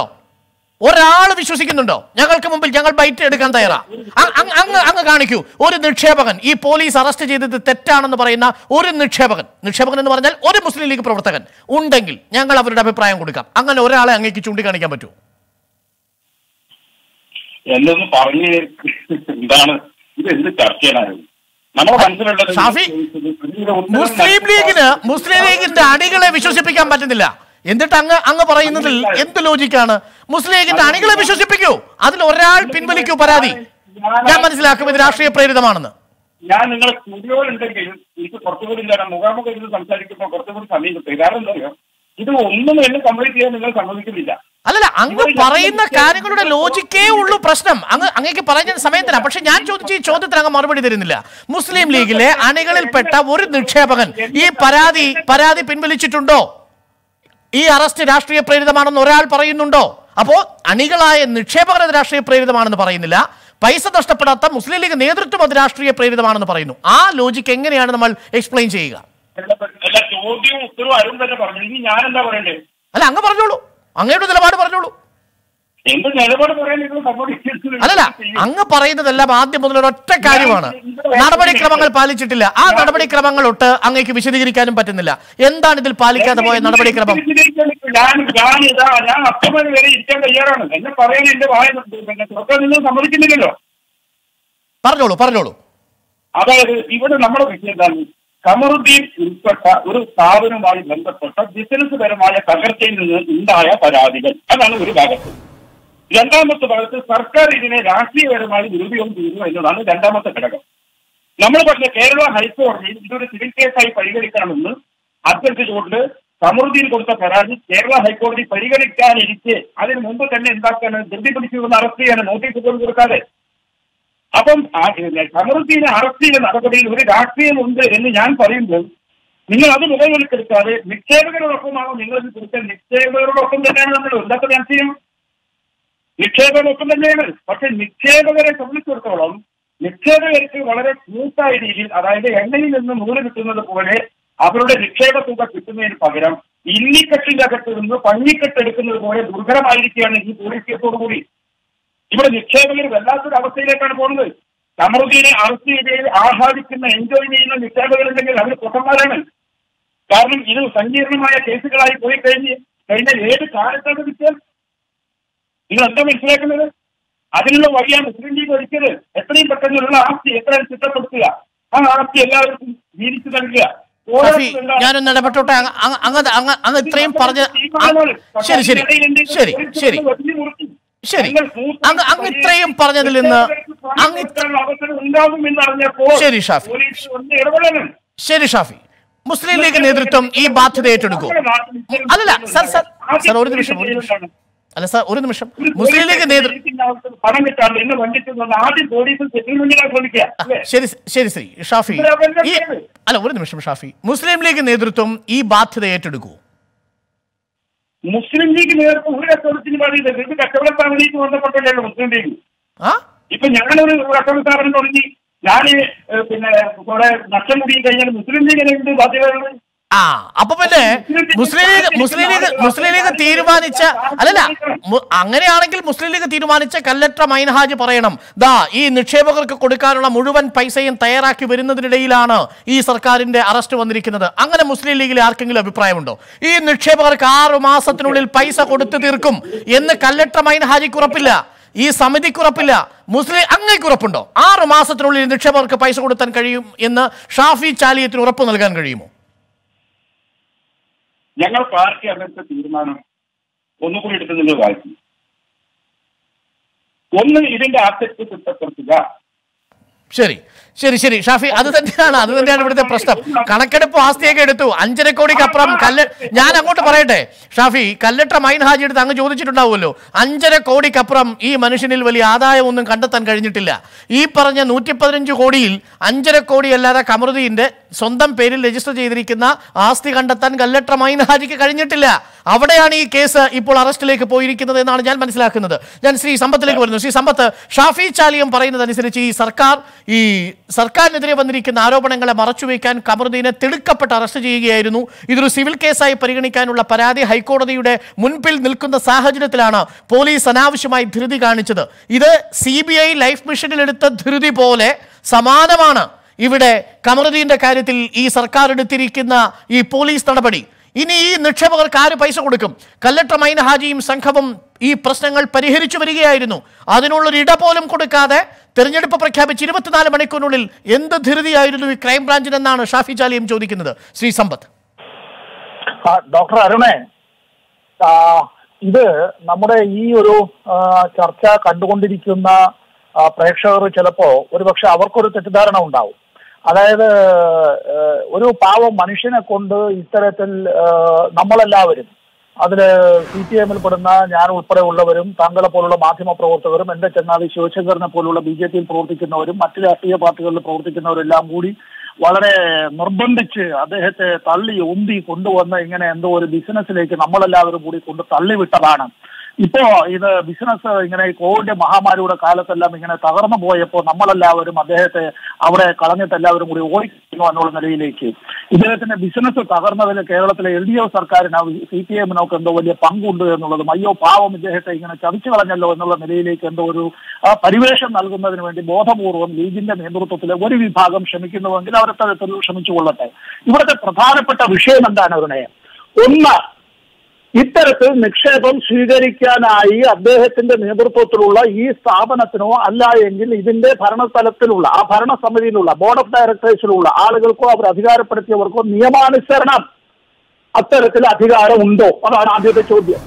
B: ഒരാൾ വിശ്വസിക്കുന്നുണ്ടോ ഞങ്ങൾക്ക് മുമ്പിൽ ഞങ്ങൾ ബൈറ്റ് എടുക്കാൻ തയ്യാറാ അ- അങ് അങ്ങ് അങ്ങ് കാണിക്കൂ ഒരു നിക്ഷേപകൻ ഈ പോലീസ് അറസ്റ്റ് ചെയ്തത് തെറ്റാണെന്ന് പറയുന്ന ഒരു നിക്ഷേപകൻ നിക്ഷേപകൻ എന്ന് പറഞ്ഞാൽ ഒരു മുസ്ലിം ലീഗ് പ്രവർത്തകൻ ഉണ്ടെങ്കിൽ ഞങ്ങൾ അവരുടെ അഭിപ്രായം കൊടുക്കാം അങ്ങനെ ഒരാളെ അങ്ങേക്ക് ചൂണ്ടിക്കാണിക്കാൻ പറ്റുമോ
C: എന്നൊന്ന് പറഞ്ഞ് എന്താണ് ഇത് എന്ത് ചർച്ചയാണ് നമ്മുടെ മനസ്സിലുള്ളത്
B: ഷാഫി,
C: ഇതിന്റെ ഉത്തരം
B: മുസ്ലിം ലീഗിന് മുസ്ലിം ലീഗിന്റെ അണികളെ വിശ്വസിപ്പിക്കാൻ പറ്റുന്നില്ല എന്നിട്ട് അങ്ങ് അങ്ങ് പറയുന്നതിൽ എന്ത് ലോജിക്കാണ് മുസ്ലിം ലീഗിന്റെ അണികളെ വിശ്വസിപ്പിക്കൂ അതിൽ ഒരാൾ പിൻവലിക്കൂ പരാതി ഞാൻ മനസ്സിലാക്കും ഇത് രാഷ്ട്രീയ പ്രേരിതമാണെന്ന്
C: ഞാൻ നിങ്ങളെ സ്റ്റുഡിയോയിലുണ്ടെങ്കിൽ എനിക്ക് കുറച്ചുകൂടി ഞാൻ മുഖാമുഖം ഇരുന്ന് സംസാരിക്കുമ്പോൾ കുറച്ചുകൂടി സമയം കിട്ടും കാരണം എന്താ അറിയോ ഇത് ഒന്നും എന്നെ കംപ്ലീറ്റ് ചെയ്യാൻ നിങ്ങൾ സമ്മതിക്കുന്നില്ല
B: അല്ലല്ല അങ്ങ് പറയുന്ന കാര്യങ്ങളുടെ ലോജിക്കേ ഉള്ളൂ പ്രശ്നം അങ്ങ് അങ്ങേക്ക് പറയുന്ന സമയത്തിനാ പക്ഷെ ഞാൻ ചോദിച്ച ഈ ചോദ്യത്തിന് അങ്ങ് മറുപടി തരുന്നില്ല മുസ്ലിം ലീഗിലെ അണികളിൽപ്പെട്ട ഒരു നിക്ഷേപകൻ ഈ പരാതി പരാതി പിൻവലിച്ചിട്ടുണ്ടോ ഈ അറസ്റ്റ് രാഷ്ട്രീയ പ്രേരിതമാണെന്ന് ഒരാൾ പറയുന്നുണ്ടോ അപ്പോ അണികളായ നിക്ഷേപകർ അത് രാഷ്ട്രീയ പ്രേരിതമാണെന്ന് പറയുന്നില്ല പൈസ നഷ്ടപ്പെടാത്ത മുസ്ലിം ലീഗ് നേതൃത്വം അത് രാഷ്ട്രീയ പ്രേരിതമാണെന്ന് പറയുന്നു ആ ലോജിക്ക് എങ്ങനെയാണ് നമ്മൾ എക്സ്പ്ലെയിൻ ചെയ്യുക
C: അല്ല ചോദ്യവും ഉത്തരവും അരുൺ തന്നെ പറഞ്ഞു ഇനി ഞാൻ എന്താ പറയണ്ടേ
B: അല്ല അങ്ങ് പറഞ്ഞോളൂ അങ്ങയുടെ നിലപാട് പറഞ്ഞോളൂ
C: എന്ത് നിലപാട് പറയാൻ നിങ്ങൾ സമ്മതിക്കുന്നില്ല
B: അല്ലല്ല അങ്ങ് പറയുന്നതെല്ലാം ആദ്യം മുതൽ ഒരൊറ്റ കാര്യമാണ് നടപടിക്രമങ്ങൾ പാലിച്ചിട്ടില്ല ആ നടപടിക്രമങ്ങൾ ഒട്ട് അങ്ങേക്ക് വിശദീകരിക്കാനും പറ്റുന്നില്ല എന്താണ് ഇതിൽ പാലിക്കാതെ പോയ നടപടിക്രമം
C: ഞാൻ ഞാൻ ഇതാ ഞാൻ അസ്തമനം വരെ ഇരിക്കാൻ തയ്യാറാണ് എന്നെ പറയാൻ എന്റെ വായ പിന്നെ തുറക്കാൻ നിങ്ങൾ സമ്മതിക്കുന്നില്ലല്ലോ
B: പറഞ്ഞോളൂ പറഞ്ഞോളൂ
C: അതായത് ഇവിടെ നമ്മുടെ വിഷയം എന്താണ് കമറുദ്ദീൻ ഉൾപ്പെട്ട ഒരു സ്ഥാപനവുമായി ബന്ധപ്പെട്ട ബിസിനസ് പരമായ തകർച്ചയിൽ നിന്ന് ഉണ്ടായ പരാതികൾ അതാണ് ഒരു ഭാഗത്ത് രണ്ടാമത്തെ ഭാഗത്ത് സർക്കാർ ഇതിനെ രാഷ്ട്രീയപരമായി ദുരുപയോഗം ചെയ്യുന്നു എന്നതാണ് രണ്ടാമത്തെ ഘടകം നമ്മൾ പറഞ്ഞ കേരള ഹൈക്കോടതിയിൽ ഇതൊരു സിവിൽ കേസായി പരിഗണിക്കണമെന്ന് അഭ്യർത്ഥിച്ചുകൊണ്ട് സമൃദ്ധിയിൽ കൊടുത്ത പരാതി കേരള ഹൈക്കോടതി പരിഗണിക്കാനിരിക്കെ അതിന് മുമ്പ് തന്നെ എന്താക്കാണ് ധൃതി പിടിച്ചു അറസ്റ്റ് ചെയ്യാൻ നോട്ടീസ് പോലും കൊടുക്കാതെ അപ്പം ആ- കമറുദ്ദീനെ അറസ്റ്റ് ചെയ്ത നടപടിയിൽ ഒരു രാഷ്ട്രീയമുണ്ട് എന്ന് ഞാൻ പറയുമ്പോൾ നിങ്ങൾ അത് മുഖവിലക്കെടുക്കാതെ നിക്ഷേപകരോടൊപ്പമാണോ നിങ്ങൾ ഇത് കൊടുത്തത് നിക്ഷേപകരോടൊപ്പം തന്നെയാണ് നമ്മൾ എന്താത്ത രാഷ്ട്രീയം നിക്ഷേപകരൊപ്പം തന്നെയാണ് പക്ഷെ നിക്ഷേപകരെ സംബന്ധിച്ചിടത്തോളം നിക്ഷേപകർക്ക് വളരെ സ്മൂത്തായ രീതിയിൽ അതായത് എണ്ണയിൽ നിന്ന് നൂല് കിട്ടുന്നത് പോലെ അവരുടെ നിക്ഷേപ തുക കിട്ടുന്നതിന് പകരം ഇല്ലിക്കെട്ടിന്റെ അകത്ത് നിന്ന് പഞ്ഞിക്കെട്ടെടുക്കുന്നത് പോലെ ദുർഘടമായിരിക്കുകയാണ് ഈ പോലീസ് കേസോടുകൂടി ഇവിടെ നിക്ഷേപകർ വല്ലാത്തൊരു അവസ്ഥയിലേക്കാണ് പോകുന്നത് കമറുദ്ദീനെ അറസ്റ്റ് ചെയ്ത് ആഹ്ലാദിക്കുന്ന എൻജോയ് ചെയ്യുന്ന നിക്ഷേപകരുണ്ടെങ്കിൽ അവർ പൊട്ടന്മാരാണ് കാരണം ഇത് സങ്കീർണമായ കേസുകളായി പോയി കഴിഞ്ഞ് കഴിഞ്ഞാൽ ഏത് കാലത്താണ് വിറ്റാൽ നിങ്ങൾ എന്താ മനസ്സിലാക്കുന്നത് അതിനുള്ള വഴിയാണ് മുസ്ലിം ലീഗ് ഒഴിച്ചത് എത്രയും പെട്ടെന്നുള്ള ആസ്തി എത്രയും ചിട്ടപ്പെടുത്തുക ആ ആസ്തി എല്ലാവർക്കും വീതിച്ചു നൽകുക
B: ഷാഫി ഞാനൊന്ന് ഇടപെട്ടോട്ടെ അങ്ങ് അങ്ങ് അങ്ങ് അങ്ങ് അങ്ങ് ഇത്രയും പറഞ്ഞ ആ, ശരി ശരി ശരി ശരി ശരി അങ്ങ് അങ്ങ് ഇത്രയും പറഞ്ഞതിൽ നിന്ന് അങ്ങ് ഇത്ര-
C: അവസരം ഉണ്ടാകും എന്നറിഞ്ഞപ്പോൾ
B: ശരി, ഷാഫി.
C: പോലീസ് ഒന്ന് ഇടപെടണം
B: ശരി ഷാഫി മുസ്ലിം ലീഗ് നേതൃത്വം ഈ ബാധ്യത ഏറ്റെടുക്കും അല്ലല്ല സർ സർ സർ ഒരു നിമിഷം ഒരു നിമിഷം അല്ല സർ ഒരു നിമിഷം മുസ്ലിം ലീഗ് നേതൃ
C: പണം കിട്ടാറില്ല ഇന്ന് വണ്ടിട്ട് ആദ്യം പോലീസ് സെറ്റിൽമെന്റിനാ ശ്രമിക്കുക
B: ആ,
C: അല്ലേ?
B: ശരി ശരി ശരി ഷാഫി ഈ അല്ല ഒരു നിമിഷം ഷാഫി മുസ്ലിം ലീഗ് നേതൃത്വം ഈ ബാധ്യത ഏറ്റെടുക്കൂ
C: മുസ്ലിം ലീഗ് നേതൃത്വം ഒരു കച്ചവടത്തിന് പാടില്ല ഇത് കച്ചവട സ്ഥാപനത്തിലേക്ക് ബന്ധപ്പെട്ടല്ലോ മുസ്ലിം ലീഗ്
B: ആ
C: ഇപ്പൊ ഞാനൊരു കച്ചവട സ്ഥാപനം തുടങ്ങി ഞാൻ പിന്നെ കുറെ നഷ്ടം കൂടി കഴിഞ്ഞാൽ മുസ്ലിം ലീഗിന് എന്ത് ബാധ്യതകളുണ്ട്
B: ആ അപ്പൊ പിന്നെ Muslim League Muslim League Muslim League തീരുമാനിച്ച അല്ലല്ല മു- അങ്ങനെയാണെങ്കിൽ മുസ്ലിം ലീഗ് തീരുമാനിച്ച കല്ലട്ര മൈൻഹാജ് പറയണം ദാ ഈ നിക്ഷേപകർക്ക് കൊടുക്കാനുള്ള മുഴുവൻ പൈസയും തയ്യാറാക്കി വരുന്നതിനിടയിലാണ് ഈ സർക്കാരിന്റെ അറസ്റ്റ് വന്നിരിക്കുന്നത് അങ്ങനെ മുസ്ലിം ലീഗിലെ ആർക്കെങ്കിലും അഭിപ്രായമുണ്ടോ ഈ നിക്ഷേപകർക്ക് ആറു മാസത്തിനുള്ളിൽ പൈസ കൊടുത്തു തീർക്കും എന്ന് കല്ലട്ര മൈൻഹാജിക്ക് ഉറപ്പില്ല ഈ സമിതിക്ക് ഉറപ്പില്ല മുസ്ലിം അങ്ങേക്ക് ഉറപ്പുണ്ടോ ആറു മാസത്തിനുള്ളിൽ നിക്ഷേപകർക്ക് പൈസ കൊടുത്താൻ കഴിയും എന്ന് ഷാഫി ചാലിയത്തിന് ഉറപ്പ് നൽകാൻ കഴിയുമോ
C: ഞങ്ങൾ പാർട്ടി അന്നത്തെ തീരുമാനം ഒന്നുകൂടി എടുത്ത് നിങ്ങൾ വായിക്കും ഒന്ന് ഇതിന്റെ ആസക്തി കുറ്റപ്പെടുത്തുക
B: ശരി ശരി ശരി ഷാഫി അത് തന്നെയാണ് അത് തന്നെയാണ് ഇവിടുത്തെ പ്രശ്നം കണക്കെടുപ്പ് ആസ്തിയൊക്കെ എടുത്തു അഞ്ചര കോടിക്കപ്പുറം കല്ല് ഞാൻ അങ്ങോട്ട് പറയട്ടെ ഷാഫി കല്ലട്ട മൈൻ ഹാജി എടുത്ത് അങ്ങ് ചോദിച്ചിട്ടുണ്ടാവുമല്ലോ അഞ്ചര കോടിക്കപ്പുറം ഈ മനുഷ്യനിൽ വലിയ ആദായമൊന്നും കണ്ടെത്താൻ കഴിഞ്ഞിട്ടില്ല ഈ പറഞ്ഞ നൂറ്റി പതിനഞ്ച് കോടിയിൽ അഞ്ചര കോടി അല്ലാതെ കമറുദ്ദീന്റെ സ്വന്തം പേരിൽ രജിസ്റ്റർ ചെയ്തിരിക്കുന്ന ആസ്തി കണ്ടെത്താൻ കല്ലട്ട മൈൻ ഹാജിക്ക് കഴിഞ്ഞിട്ടില്ല അവിടെയാണ് ഈ കേസ് ഇപ്പോൾ അറസ്റ്റിലേക്ക് പോയിരിക്കുന്നത് എന്നാണ് ഞാൻ മനസ്സിലാക്കുന്നത് ഞാൻ ശ്രീ സമ്പത്തിലേക്ക് വരുന്നു ശ്രീ സമ്പത്ത് ഷാഫി ചാലിയം പറയുന്നതനുസരിച്ച് ഈ സർക്കാർ ഈ സർക്കാരിനെതിരെ വന്നിരിക്കുന്ന ആരോപണങ്ങളെ മറച്ചുവെക്കാൻ കമറുദ്ദീനെ തിടുക്കപ്പെട്ട് അറസ്റ്റ് ചെയ്യുകയായിരുന്നു ഇതൊരു സിവിൽ കേസായി പരിഗണിക്കാനുള്ള പരാതി ഹൈക്കോടതിയുടെ മുൻപിൽ നിൽക്കുന്ന സാഹചര്യത്തിലാണ് പോലീസ് അനാവശ്യമായി ധൃതി കാണിച്ചത് ഇത് സി ബി ഐ ലൈഫ് മിഷനിൽ എടുത്ത ധൃതി പോലെ സമാനമാണ് ഇവിടെ കമറുദ്ദീന്റെ കാര്യത്തിൽ ഈ സർക്കാർ എടുത്തിരിക്കുന്ന ഈ പോലീസ് നടപടി ഇനി ഈ നിക്ഷേപകർക്ക് ആര് പൈസ കൊടുക്കും കല്ലട്ട മൈൻ ഹാജിയും സംഘവും ഈ പ്രശ്നങ്ങൾ പരിഹരിച്ചു വരികയായിരുന്നു അതിനുള്ളൊരു ഇട പോലും കൊടുക്കാതെ തെരഞ്ഞെടുപ്പ് പ്രഖ്യാപിച്ച് ഇരുപത്തിനാല് മണിക്കൂറിനുള്ളിൽ എന്ത് ധൃതിയായിരുന്നു ഈ ക്രൈംബ്രാഞ്ചിനെന്നാണ് ഷാഫി ചാലിയും ചോദിക്കുന്നത് ശ്രീ സമ്പത്ത്
D: ആ, ഡോക്ടർ അരുണേ ആ, ഇത് നമ്മുടെ ഈ ഒരു ആ, ചർച്ച കണ്ടുകൊണ്ടിരിക്കുന്ന ആ, പ്രേക്ഷകർ ചിലപ്പോ ഒരുപക്ഷെ അവർക്കൊരു തെറ്റിദ്ധാരണ ഉണ്ടാവും അതായത് ഏ, ഒരു പാവം മനുഷ്യനെ കൊണ്ട് ഇത്തരത്തിൽ ഏ, നമ്മളെല്ലാവരും അതില് സി പി എമ്മിൽ പെടുന്ന ഞാൻ ഉൾപ്പെടെ ഉള്ളവരും താങ്കളെ പോലുള്ള മാധ്യമ പ്രവർത്തകരും എന്റെ ചങ്ങാതി ശിവശങ്കറിനെ പോലുള്ള ബി ജെ പിയിൽ പ്രവർത്തിക്കുന്നവരും മറ്റ് രാഷ്ട്രീയ പാർട്ടികളിൽ പ്രവർത്തിക്കുന്നവരെല്ലാം കൂടി വളരെ നിർബന്ധിച്ച് അദ്ദേഹത്തെ തള്ളി ഉന്തി കൊണ്ടുവന്ന് ഇങ്ങനെ എന്തോ ഒരു ബിസിനസ്സിലേക്ക് നമ്മളെല്ലാവരും കൂടി കൊണ്ട് തള്ളിവിട്ടതാണ് ഇപ്പോ ഇത് ബിസിനസ് ഇങ്ങനെ ഈ കോവിഡ് മഹാമാരിയുടെ കാലത്തെല്ലാം ഇങ്ങനെ തകർന്നു പോയപ്പോൾ നമ്മളെല്ലാവരും അദ്ദേഹത്തെ അവിടെ കളഞ്ഞിട്ട് എല്ലാവരും കൂടി ഓടിക്കുന്നു എന്നുള്ള നിലയിലേക്ക് ഇദ്ദേഹത്തിന്റെ ബിസിനസ് തകർന്നതിൽ കേരളത്തിലെ എൽ ഡി എഫ് സർക്കാരിന് സി പി എമ്മിനൊക്കെ എന്തോ വലിയ പങ്കുണ്ട് എന്നുള്ളതും അയ്യോ പാവം ഇദ്ദേഹത്തെ ഇങ്ങനെ ചതിച്ചു കളഞ്ഞല്ലോ എന്നുള്ള നിലയിലേക്ക് എന്തോ ഒരു ആ, പരിവേഷം നൽകുന്നതിന് വേണ്ടി ബോധപൂർവം ലീഗിന്റെ നേതൃത്വത്തിലെ ഒരു വിഭാഗം ശ്രമിക്കുന്നുവെങ്കിൽ അവരത്തരത്തിൽ ശ്രമിച്ചുകൊള്ളട്ടെ ഇവിടുത്തെ പ്രധാനപ്പെട്ട വിഷയം എന്താണ് അവരുടെ ഒന്ന് ഇത്തരത്തിൽ നിക്ഷേപം സ്വീകരിക്കാനായി അദ്ദേഹത്തിന്റെ നേതൃത്വത്തിലുള്ള ഈ സ്ഥാപനത്തിനോ അല്ല എങ്കിൽ ഇതിന്റെ ഭരണതലത്തിലുള്ള ആ ഭരണസമിതിയിലുള്ള ബോർഡ് ഓഫ് ഡയറക്ടേഴ്സിലുള്ള ആളുകൾക്കോ അവർ അധികാരപ്പെടുത്തിയവർക്കോ നിയമാനുസരണം അത്തരത്തിൽ അധികാരമുണ്ടോ അതാണ് ആദ്യത്തെ ചോദ്യം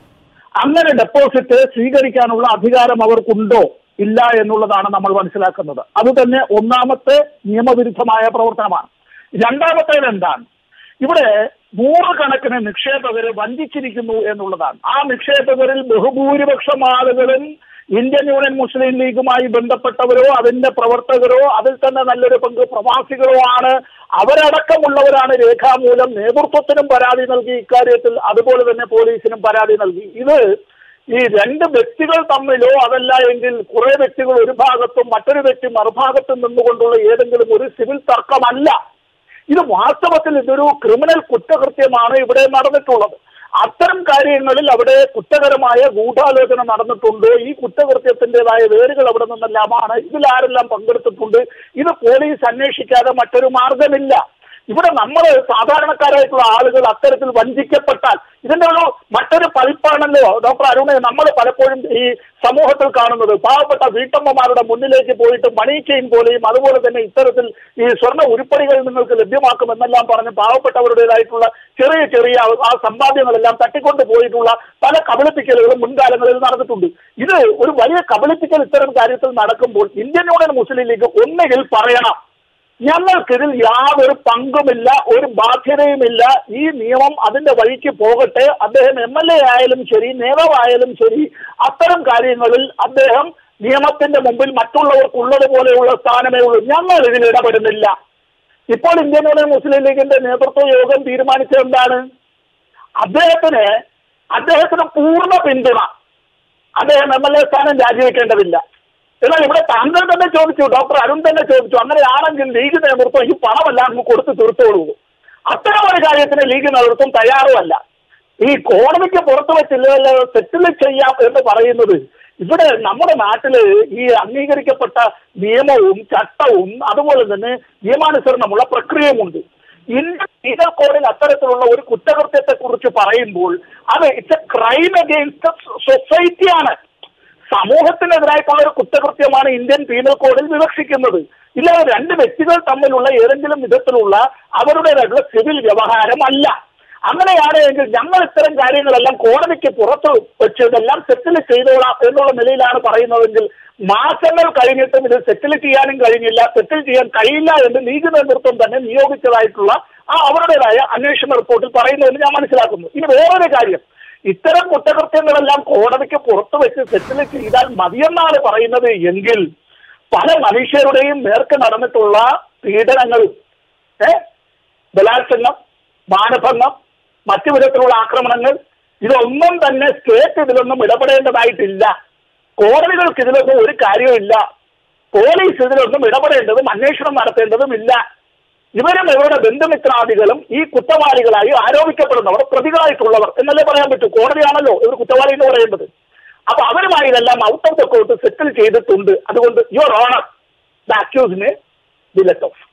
D: അങ്ങനെ ഡെപ്പോസിറ്റ് സ്വീകരിക്കാനുള്ള അധികാരം അവർക്കുണ്ടോ ഇല്ല എന്നുള്ളതാണ് നമ്മൾ മനസ്സിലാക്കുന്നത് അത് തന്നെ ഒന്നാമത്തെ നിയമവിരുദ്ധമായ പ്രവർത്തനമാണ് രണ്ടാമത്തേത് എന്താണ് ഇവിടെ നൂറുകണക്കിന് നിക്ഷേപകരെ വഞ്ചിച്ചിരിക്കുന്നു എന്നുള്ളതാണ് ആ നിക്ഷേപകരിൽ ബഹുഭൂരിപക്ഷം ആളുകളും ഇന്ത്യൻ യൂണിയൻ മുസ്ലിം ലീഗുമായി ബന്ധപ്പെട്ടവരോ അതിന്റെ പ്രവർത്തകരോ അതിൽ തന്നെ നല്ലൊരു പങ്ക് പ്രവാസികളോ ആണ് അവരടക്കമുള്ളവരാണ് രേഖാമൂലം നേതൃത്വത്തിനും പരാതി നൽകി ഇക്കാര്യത്തിൽ അതുപോലെ തന്നെ പോലീസിനും പരാതി നൽകി ഇത് ഈ രണ്ട് വ്യക്തികൾ തമ്മിലോ അതല്ല എങ്കിൽ കുറെ വ്യക്തികൾ ഒരു ഭാഗത്തും മറ്റൊരു വ്യക്തി മറുഭാഗത്തും നിന്നുകൊണ്ടുള്ള ഏതെങ്കിലും ഒരു സിവിൽ തർക്കമല്ല ഇത് വാസ്തവത്തിൽ ഇതൊരു ക്രിമിനൽ കുറ്റകൃത്യമാണ് ഇവിടെ നടന്നിട്ടുള്ളത് അത്തരം കാര്യങ്ങളിൽ അവിടെ കുറ്റകരമായ ഗൂഢാലോചന നടന്നിട്ടുണ്ട് ഈ കുറ്റകൃത്യത്തിൻ്റെതായ വേരുകൾ അവിടെ നിന്നെല്ലാമാണ് ഇതിൽ ആരെല്ലാം പങ്കെടുത്തിട്ടുണ്ട് ഇത് പോലീസ് അന്വേഷിക്കാതെ മറ്റൊരു മാർഗമില്ല
E: ഇവിടെ നമ്മൾ സാധാരണക്കാരായിട്ടുള്ള ആളുകൾ അത്തരത്തിൽ വഞ്ചിക്കപ്പെട്ടാൽ ഇതിന്റെ ഒരു മറ്റൊരു പതിപ്പാണല്ലോ ഡോക്ടർ അരുണെ നമ്മൾ പലപ്പോഴും ഈ സമൂഹത്തിൽ കാണുന്നത് പാവപ്പെട്ട വീട്ടമ്മമാരുടെ മുന്നിലേക്ക് പോയിട്ട് മണി ചെയിൻ പോലെയും അതുപോലെ തന്നെ ഇത്തരത്തിൽ ഈ സ്വർണ്ണ ഉരുപ്പടികൾ നിങ്ങൾക്ക് ലഭ്യമാക്കുമെന്നെല്ലാം പറഞ്ഞ് പാവപ്പെട്ടവരുടേതായിട്ടുള്ള ചെറിയ ചെറിയ ആ സമ്പാദ്യങ്ങളെല്ലാം തട്ടിക്കൊണ്ട് പോയിട്ടുള്ള പല കബളിപ്പിക്കലുകളും മുൻകാലങ്ങളിൽ നടന്നിട്ടുണ്ട് ഇത് ഒരു വലിയ കബളിപ്പിക്കൽ ഇത്തരം കാര്യത്തിൽ നടക്കുമ്പോൾ ഇന്ത്യൻ യൂണിയൻ മുസ്ലിം ലീഗ് ഒന്നുകിൽ പറയണം ഞങ്ങൾക്കിതിൽ യാതൊരു പങ്കുമില്ല ഒരു ബാധ്യതയുമില്ല ഈ നിയമം അതിന്റെ വഴിക്ക് പോകട്ടെ അദ്ദേഹം എം എൽ എ ആയാലും ശരി നേതാവായാലും ശരി അത്തരം കാര്യങ്ങളിൽ അദ്ദേഹം നിയമത്തിന്റെ മുമ്പിൽ മറ്റുള്ളവർക്കുള്ളത് പോലെയുള്ള സ്ഥാനമേ ഉള്ളൂ ഞങ്ങൾ ഇതിൽ ഇടപെടുന്നില്ല ഇപ്പോൾ ഇന്ത്യൻ യൂണിയൻ മുസ്ലിം ലീഗിന്റെ നേതൃത്വ യോഗം തീരുമാനിച്ചത് എന്താണ് അദ്ദേഹത്തിന് അദ്ദേഹത്തിന് പൂർണ്ണ പിന്തുണ അദ്ദേഹം എം എൽ എ സ്ഥാനം രാജിവെക്കേണ്ടതില്ല എന്നാൽ ഇവിടെ താങ്കൾ തന്നെ ചോദിച്ചു ഡോക്ടർ അരുൺ തന്നെ ചോദിച്ചു അങ്ങനെയാണെങ്കിൽ ലീഗ് നേതൃത്വം ഈ പണമെല്ലാം അങ്ങ് കൊടുത്ത് തീർത്തോളൂ അത്തരം ഒരു കാര്യത്തിന് ലീഗ് നേതൃത്വം തയ്യാറുമല്ല ഈ കോടതിക്ക് പുറത്തു വെച്ചില്ല സെറ്റിൽ ചെയ്യാം എന്ന് പറയുന്നത് ഇവിടെ നമ്മുടെ നാട്ടില് ഈ അംഗീകരിക്കപ്പെട്ട നിയമവും ചട്ടവും അതുപോലെ തന്നെ നിയമാനുസരണമുള്ള പ്രക്രിയയുമുണ്ട് ഇന്ത്യൻ പീനൽ കോഡിൽ അത്തരത്തിലുള്ള ഒരു കുറ്റകൃത്യത്തെ കുറിച്ച് പറയുമ്പോൾ അത് ഇറ്റ്സ് എ ക്രൈം അഗെയിൻസ്റ്റ് സൊസൈറ്റിയാണ് സമൂഹത്തിനെതിരായിട്ടുള്ള ഒരു കുറ്റകൃത്യമാണ് ഇന്ത്യൻ പീനൽ കോഡിൽ വിവക്ഷിക്കുന്നത് ഇല്ലാതെ രണ്ട് വ്യക്തികൾ തമ്മിലുള്ള ഏതെങ്കിലും വിധത്തിലുള്ള അവരുടേതായിട്ടുള്ള സിവിൽ വ്യവഹാരമല്ല അങ്ങനെയാണ് എങ്കിൽ ഞങ്ങൾ ഇത്തരം കാര്യങ്ങളെല്ലാം കോടതിക്ക് പുറത്ത് വെച്ച് ഇതെല്ലാം സെറ്റിൽ ചെയ്തോളാം എന്നുള്ള നിലയിലാണ് പറയുന്നതെങ്കിൽ മാസങ്ങൾ കഴിഞ്ഞിട്ടും ഇത് സെറ്റിൽ ചെയ്യാനും കഴിഞ്ഞില്ല സെറ്റിൽ ചെയ്യാൻ കഴിയില്ല എന്ന് ലീഗ് നേതൃത്വം തന്നെ നിയോഗിച്ചതായിട്ടുള്ള ആ അവരുടേതായ അന്വേഷണ റിപ്പോർട്ടിൽ പറയുന്നതെന്ന് ഞാൻ മനസ്സിലാക്കുന്നു ഇനി വേറൊരു കാര്യം ഇത്തരം കുറ്റകൃത്യങ്ങളെല്ലാം കോടതിക്ക് പുറത്തു വെച്ച് സെറ്റിൽ ചെയ്താൽ മതിയെന്നാണ് പറയുന്നത് എങ്കിൽ പല മനുഷ്യരുടെയും നേർക്ക് നടന്നിട്ടുള്ള പീഡനങ്ങളും ഏ ബലാത്സംഗം മാനഭംഗം മറ്റു വിധത്തിലുള്ള ആക്രമണങ്ങൾ ഇതൊന്നും തന്നെ സ്റ്റേറ്റ് ഇതിലൊന്നും ഇടപെടേണ്ടതായിട്ടില്ല കോടതികൾക്ക് ഇതിലൊന്നും ഒരു കാര്യമില്ല പോലീസ് ഇതിലൊന്നും ഇടപെടേണ്ടതും അന്വേഷണം നടത്തേണ്ടതുമില്ല ഇവരും ഇവരുടെ ബന്ധുമിത്രാദികളും ഈ കുറ്റവാളികളായി ആരോപിക്കപ്പെടുന്നവർ പ്രതികളായിട്ടുള്ളവർ എന്നല്ലേ പറയാൻ പറ്റൂ കോടതിയാണല്ലോ ഇവർ കുറ്റവാളി എന്ന് പറയേണ്ടത് അപ്പൊ അവരുമായി ഇതെല്ലാം out of the court settle ചെയ്തിട്ടുണ്ട് അതുകൊണ്ട് യുവർ ഓണർ ദ അക്യൂസിനെ ദി ലെറ്റ് ഓഫ്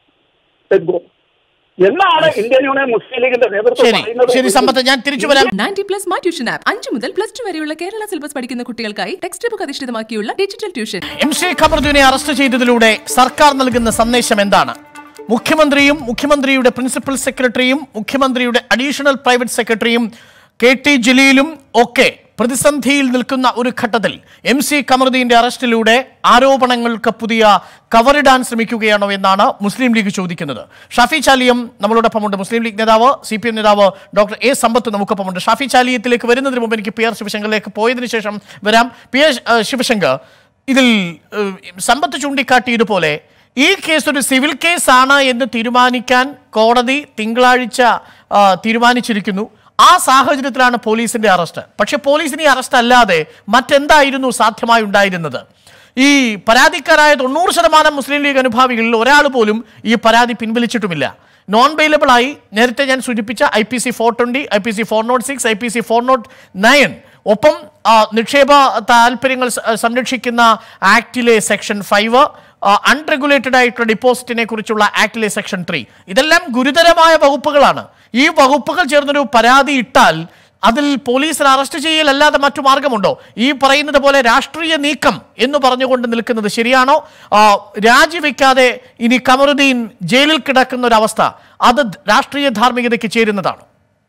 E: എന്നാണ് ഇന്ത്യൻ യൂണിയൻ മുസ്ലിം ലീഗിന്റെ നേതൃത്വം
B: ശരി
E: പറയുന്നത്
B: ശരി സമ്പത്ത് ഞാൻ തിരിച്ചു വരാം
A: ninety plus my tuition app അഞ്ചു മുതൽ പ്ലസ് ടു വരെയുള്ള കേരള സിലബസ് പഠിക്കുന്ന കുട്ടികൾക്കായി ടെക്സ്റ്റ് ബുക്ക് അധിഷ്ഠിതമാക്കിയുള്ള ഡിജിറ്റൽ ട്യൂഷൻ
B: എം ഷെ ഖബർദുവിനെ അറസ്റ്റ് ചെയ്തതിലൂടെ സർക്കാർ നൽകുന്ന സന്ദേശം എന്താണ് മുഖ്യമന്ത്രിയും മുഖ്യമന്ത്രിയുടെ പ്രിൻസിപ്പൽ സെക്രട്ടറിയും മുഖ്യമന്ത്രിയുടെ അഡീഷണൽ പ്രൈവറ്റ് സെക്രട്ടറിയും കെ ടി ജലീലും ഒക്കെ പ്രതിസന്ധിയിൽ നിൽക്കുന്ന ഒരു ഘട്ടത്തിൽ എം സി കമറുദ്ദീന്റെ അറസ്റ്റിലൂടെ ആരോപണങ്ങൾക്ക് പുതിയ കവറിടാൻ ശ്രമിക്കുകയാണോ എന്നാണ് മുസ്ലിം ലീഗ് ചോദിക്കുന്നത് ഷാഫി ചാലിയം നമ്മളോടൊപ്പമുണ്ട് മുസ്ലിം ലീഗ് നേതാവ് സി പി എം നേതാവ് ഡോക്ടർ എ സമ്പത്ത് നമുക്കൊപ്പമുണ്ട് ഷാഫി ചാലിയത്തിലേക്ക് വരുന്നതിന് മുമ്പ് എനിക്ക് പി ആർ ശിവശങ്കറിലേക്ക് പോയതിനു ശേഷം വരാം പി ആർ ഏഹ്, ശിവശങ്കർ ഇതിൽ ഏഹ്, സമ്പത്ത് ചൂണ്ടിക്കാട്ടിയതുപോലെ ഈ കേസ് ഒരു സിവിൽ കേസാണ് എന്ന് തീരുമാനിക്കാൻ കോടതി തിങ്കളാഴ്ച ആ, തീരുമാനിച്ചിരിക്കുന്നു ആ സാഹചര്യത്തിലാണ് പോലീസിന്റെ അറസ്റ്റ് പക്ഷെ പോലീസിന് ഈ അറസ്റ്റ് അല്ലാതെ മറ്റെന്തായിരുന്നു സാധ്യമായി ഉണ്ടായിരുന്നത് ഈ പരാതിക്കാരായ തൊണ്ണൂറ് ശതമാനം മുസ്ലിം ലീഗ് അനുഭാവികളിൽ ഒരാൾ പോലും ഈ പരാതി പിൻവലിച്ചിട്ടുമില്ല നോൺ ബെയിലബിൾ ആയി നേരത്തെ ഞാൻ സൂചിപ്പിച്ച I P C four twenty I P C four nought six I P C four nought nine ഒപ്പം ആ, നിക്ഷേപ താല്പര്യങ്ങൾ സ- സംരക്ഷിക്കുന്ന ആക്ടിലെ സെക്ഷൻ ഫൈവ് അൺറെഗുലേറ്റഡ് ആയിട്ടുള്ള ഡിപ്പോസിറ്റിനെ കുറിച്ചുള്ള ആക്ടിലെ സെക്ഷൻ ത്രീ ഇതെല്ലാം ഗുരുതരമായ വകുപ്പുകളാണ് ഈ വകുപ്പുകൾ ചേർന്നൊരു പരാതി ഇട്ടാൽ അതിൽ പോലീസിന് അറസ്റ്റ് ചെയ്യലല്ലാതെ മറ്റു മാർഗമുണ്ടോ ഈ പറയുന്നത് പോലെ രാഷ്ട്രീയ നീക്കം എന്ന് പറഞ്ഞുകൊണ്ട് നിൽക്കുന്നത് ശരിയാണോ ആ, രാജിവെക്കാതെ ഇനി കമറുദ്ദീൻ ജയിലിൽ കിടക്കുന്ന ഒരു അവസ്ഥ അത് രാഷ്ട്രീയ ധാർമ്മികതയ്ക്ക് ചേരുന്നതാണ്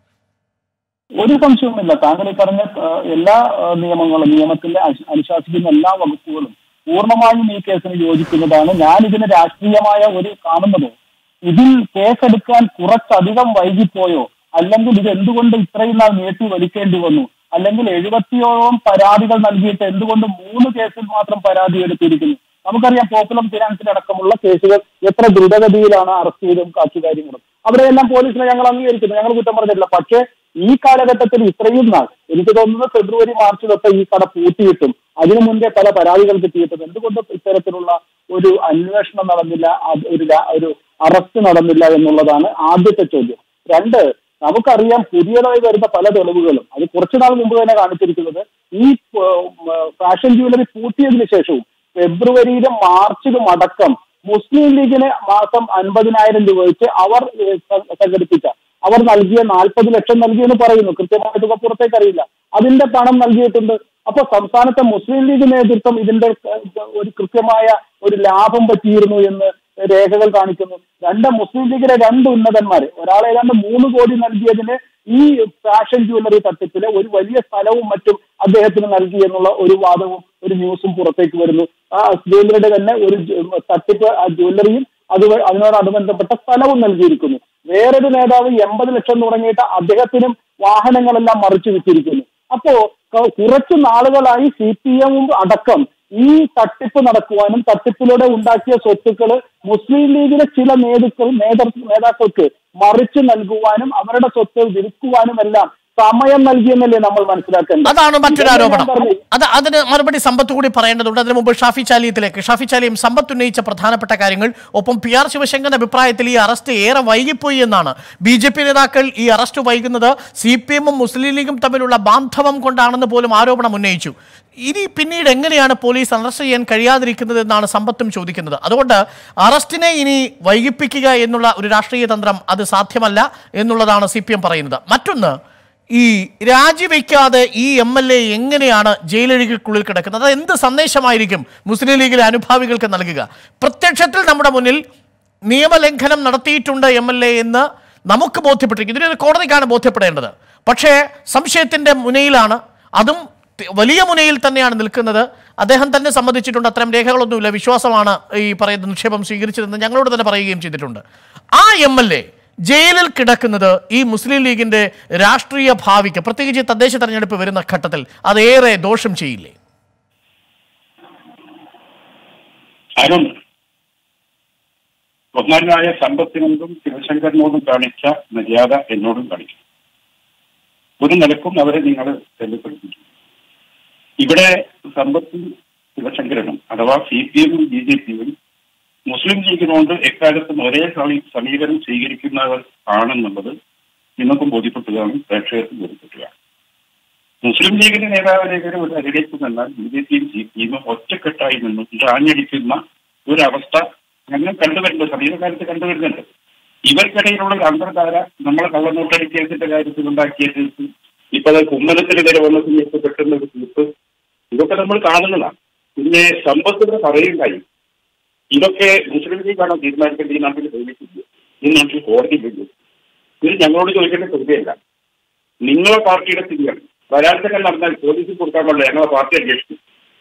D: ഒരു സംശയവുമില്ല താങ്കൾ ഈ പറഞ്ഞ ആ, എല്ലാ ആ, നിയമങ്ങളും നിയമത്തിന്റെ അനു- അനുശാസിക്കുന്ന എല്ലാ വകുപ്പുകളും പൂർണ്ണമായും ഈ കേസിന് യോജിക്കുന്നതാണ് ഞാൻ ഇതിന് രാഷ്ട്രീയമായ ഒരു കാണുന്നത് ഇതിൽ കേസെടുക്കാൻ കുറച്ചധികം വൈകിപ്പോയോ അല്ലെങ്കിൽ ഇത് എന്തുകൊണ്ട് ഇത്രയും നാൾ നീട്ടി വലിക്കേണ്ടി വന്നു അല്ലെങ്കിൽ എഴുപത്തിയോളം പരാതികൾ നൽകിയിട്ട് എന്തുകൊണ്ട് മൂന്ന് കേസിൽ മാത്രം പരാതി എടുത്തിരിക്കുന്നു നമുക്കറിയാം പോപ്പുലർ ഫിനാൻസിലടക്കമുള്ള കേസുകൾ എത്ര ദ്രുതഗതിയിലാണ് അറസ്റ്റ് ചെയ്തും കാച്ചു കാര്യങ്ങളും അവിടെയെല്ലാം പോലീസിനെ ഞങ്ങൾ അംഗീകരിക്കുന്നു ഞങ്ങൾ കുറ്റം പറഞ്ഞിട്ടില്ല പക്ഷേ ഈ കാലഘട്ടത്തിൽ ഇത്രയും നാൾ എനിക്ക് തോന്നുന്നത് ഫെബ്രുവരി മാർച്ചിലൊക്കെ ഈ കട പൂട്ടിയിട്ടും അതിനു മുൻപേ പല പരാതികൾ കിട്ടിയിട്ടും എന്തുകൊണ്ട് ഇത്തരത്തിലുള്ള ഒരു അന്വേഷണം നടന്നില്ല അത് ഒരു രാ- ഒരു അറസ്റ്റ് നടന്നില്ല എന്നുള്ളതാണ് ആദ്യത്തെ ചോദ്യം രണ്ട് നമുക്കറിയാം പുതിയതായി വരുന്ന പല തെളിവുകളും അത് കുറച്ചു നാൾ മുമ്പ് തന്നെ കാണിച്ചിരിക്കുന്നത് ഈ ഫാഷൻ ജ്വല്ലറി പൂട്ടിയതിനു ശേഷവും ഫെബ്രുവരിയിലും മാർച്ചിലും അടക്കം മുസ്ലിം ലീഗിന് മാസം അൻപതിനായിരം രൂപ വെച്ച് അവർ ഏഹ്, സ- സംഘടിപ്പിച്ച അവർ നൽകിയ നാൽപ്പത് ലക്ഷം നൽകിയെന്ന് പറയുന്നു കൃത്യമായ തുക പുറത്തേക്ക് അറിയില്ല അതിന്റെ പണം നൽകിയിട്ടുണ്ട് അപ്പൊ സംസ്ഥാനത്തെ മുസ്ലിം ലീഗ് നേതൃത്വം ഇതിന്റെ ഏഹ്, ഒരു കൃത്യമായ ഒരു ലാഭം പറ്റിയിരുന്നു എന്ന് രേഖകൾ കാണിക്കുന്നു രണ്ട് മുസ്ലിം ലീഗിലെ രണ്ട് ഉന്നതന്മാര് ഒരാൾ ഏതാണ്ട് മൂന്ന് കോടി നൽകിയതിന് ഈ ഫാഷൻ ജ്വല്ലറി തട്ടിപ്പില് ഒരു വലിയ സ്ഥലവും മറ്റും അദ്ദേഹത്തിന് നൽകി എന്നുള്ള ഒരു വാദവും ഒരു ന്യൂസും പുറത്തേക്ക് വരുന്നു ആ ജ്വല്ലറിയുടെ തന്നെ ഒരു ജ- തട്ടിപ്പ് ആ ജ്വല്ലറിയും അത് അതിനോടനുബന്ധപ്പെട്ട സ്ഥലവും നൽകിയിരിക്കുന്നു വേറൊരു നേതാവ് എൺപത് ലക്ഷം തുടങ്ങിയിട്ട് അദ്ദേഹത്തിനും വാഹനങ്ങളെല്ലാം മറിച്ചു വിറ്റിരിക്കുന്നു അപ്പോ ക- കുറച്ചു നാളുകളായി സി പി എമ്മും അടക്കം ഈ തട്ടിപ്പ് നടക്കുവാനും തട്ടിപ്പിലൂടെ ഉണ്ടാക്കിയ സ്വത്തുക്കള് മുസ്ലിം ലീഗിലെ ചില നേതൃത്വ നേതൃ നേതാക്കൾക്ക് മറിച്ചു നൽകുവാനും അവരുടെ സ്വത്ത് വിൽക്കുവാനും എല്ലാം സമയം നൽകിയെന്നല്ലേ നമ്മൾ മനസ്സിലാക്കേണ്ടത്
B: അതാണ് മറ്റൊരു
D: ഇതെല്ലാം
B: ആരോപണം
D: ഞാൻ പറഞ്ഞു.
B: അത് അതിന് മറുപടി സമ്പത്ത് കൂടി പറയേണ്ടതുണ്ട് അതിന് മുമ്പ് ഷാഫി ചാലിയത്തിലേക്ക് ഷാഫി ചാലിയും സമ്പത്ത് ഉന്നയിച്ച പ്രധാനപ്പെട്ട കാര്യങ്ങൾ ഒപ്പം പി ആർ ശിവശങ്കറിന്റെ അഭിപ്രായത്തിൽ ഈ അറസ്റ്റ് ഏറെ വൈകിപ്പോയി എന്നാണ് ബി ജെ പി നേതാക്കൾ ഈ അറസ്റ്റ് വൈകുന്നത് സി പി എമ്മും മുസ്ലിം ലീഗും തമ്മിലുള്ള ബാന്ധവം കൊണ്ടാണെന്ന് പോലും ആരോപണം ഉന്നയിച്ചു ഇനി പിന്നീട് എങ്ങനെയാണ് പോലീസ് അറസ്റ്റ് ചെയ്യാൻ കഴിയാതിരിക്കുന്നത് എന്നാണ് സമ്പത്തും ചോദിക്കുന്നത് അതുകൊണ്ട് അറസ്റ്റിനെ ഇനി വൈകിപ്പിക്കുക എന്നുള്ള ഒരു രാഷ്ട്രീയ തന്ത്രം അത് സാധ്യമല്ല എന്നുള്ളതാണ് സി പി എം പറയുന്നത് മറ്റൊന്ന് ഈ രാജിവെക്കാതെ ഈ എം എൽ എ എങ്ങനെയാണ് ജയിലഴികൾക്കുള്ളിൽ കിടക്കുന്നത് അത് എന്ത് സന്ദേശമായിരിക്കും മുസ്ലിം ലീഗിലെ അനുഭാവികൾക്ക് നൽകുക പ്രത്യക്ഷത്തിൽ നമ്മുടെ മുന്നിൽ നിയമലംഘനം നടത്തിയിട്ടുണ്ട് എം എൽ എ എന്ന് നമുക്ക് ബോധ്യപ്പെട്ടിരിക്കും ഇതിനൊരു കോടതിക്കാണ് ബോധ്യപ്പെടേണ്ടത് പക്ഷേ സംശയത്തിൻ്റെ മുനയിലാണ് അതും തി- വലിയ മുനയിൽ തന്നെയാണ് നിൽക്കുന്നത് അദ്ദേഹം തന്നെ സമ്മതിച്ചിട്ടുണ്ട് അത്തരം രേഖകളൊന്നുമില്ല വിശ്വാസമാണ് ഈ പറയുന്ന നിക്ഷേപം സ്വീകരിച്ചതെന്ന് ഞങ്ങളോട് തന്നെ പറയുകയും ചെയ്തിട്ടുണ്ട് ആ എം എൽ എ ജയിലിൽ കിടക്കുന്നത് ഈ മുസ്ലിം ലീഗിന്റെ രാഷ്ട്രീയ ഭാവിക്ക് പ്രത്യേകിച്ച് തദ്ദേശ തെരഞ്ഞെടുപ്പ് വരുന്ന ഘട്ടത്തിൽ അതേറെ ദോഷം ചെയ്യില്ലേ
C: അരുൺ ബഹുമാനായ സമ്പത്തിനോടും ശിവശങ്കരനോടും കാണിച്ച മര്യാദ എന്നോടും കാണിച്ചു ഒരു നിലക്കും അവരെ നിങ്ങൾ തെളിപ്പെടുത്തിച്ചു ഇവിടെ സമ്പത്തും ശിവശങ്കരനും അഥവാ സി പി എമ്മും ബി ജെ പിയും മുസ്ലിം ലീഗിനോട് എക്കാലത്തും ഒരേ സമീ- സമീപനം സ്വീകരിക്കുന്നവർ ആണെന്നുള്ളത് നിങ്ങൾക്കും ബോധ്യപ്പെട്ടുകയാണ് പ്രേക്ഷകർക്കും ബോധ്യപ്പെട്ടുകയാണ് മുസ്ലിം ലീഗിന്റെ നേതാവിനെതിരെ ഒരു അരിലേക്ക് നിന്നാൽ ബി ജെ പിയും സി പി എമ്മും ഒറ്റക്കെട്ടായി നിന്നും ആഞ്ഞടിക്കുന്ന ഒരവസ്ഥ ഞങ്ങൾ കണ്ടുവരുന്നുണ്ട് സമീപകാലത്ത് കണ്ടുവരുന്നുണ്ട് ഇവർക്കിടയിലുള്ള ഒരു അന്തർധാര നമ്മളെ കള്ളനോട്ടടി കേസിന്റെ കാര്യത്തിൽ ഉണ്ടാക്കിയ കേസ് ഇപ്പൊ അത് കുമ്മനത്തിനെതിരെ വന്ന സമയത്ത് പെട്ടെന്ന് ഒരു തീർപ്പ് ഇതൊക്കെ നമ്മൾ കാണുന്നതാണ് പിന്നെ സമ്പത്തിന്റെ പറയുണ്ടായി ഇതൊക്കെ മുസ്ലിം ലീഗാണോ തീരുമാനിക്കേണ്ടത് ഈ നാട്ടിൽ പോലീസില്ല ഈ നാട്ടിൽ കോടതി ഇല്ല ഇത് ഞങ്ങളോട് ചോദിക്കേണ്ട ചോദ്യമല്ല നിങ്ങളെ പാർട്ടിയുടെ സ്ഥിതിയാണ് ബലാത്സംഗം നടന്നാൽ പോലീസിൽ കൊടുക്കാൻ പാടില്ല ഞങ്ങളെ പാർട്ടി അന്വേഷിക്കും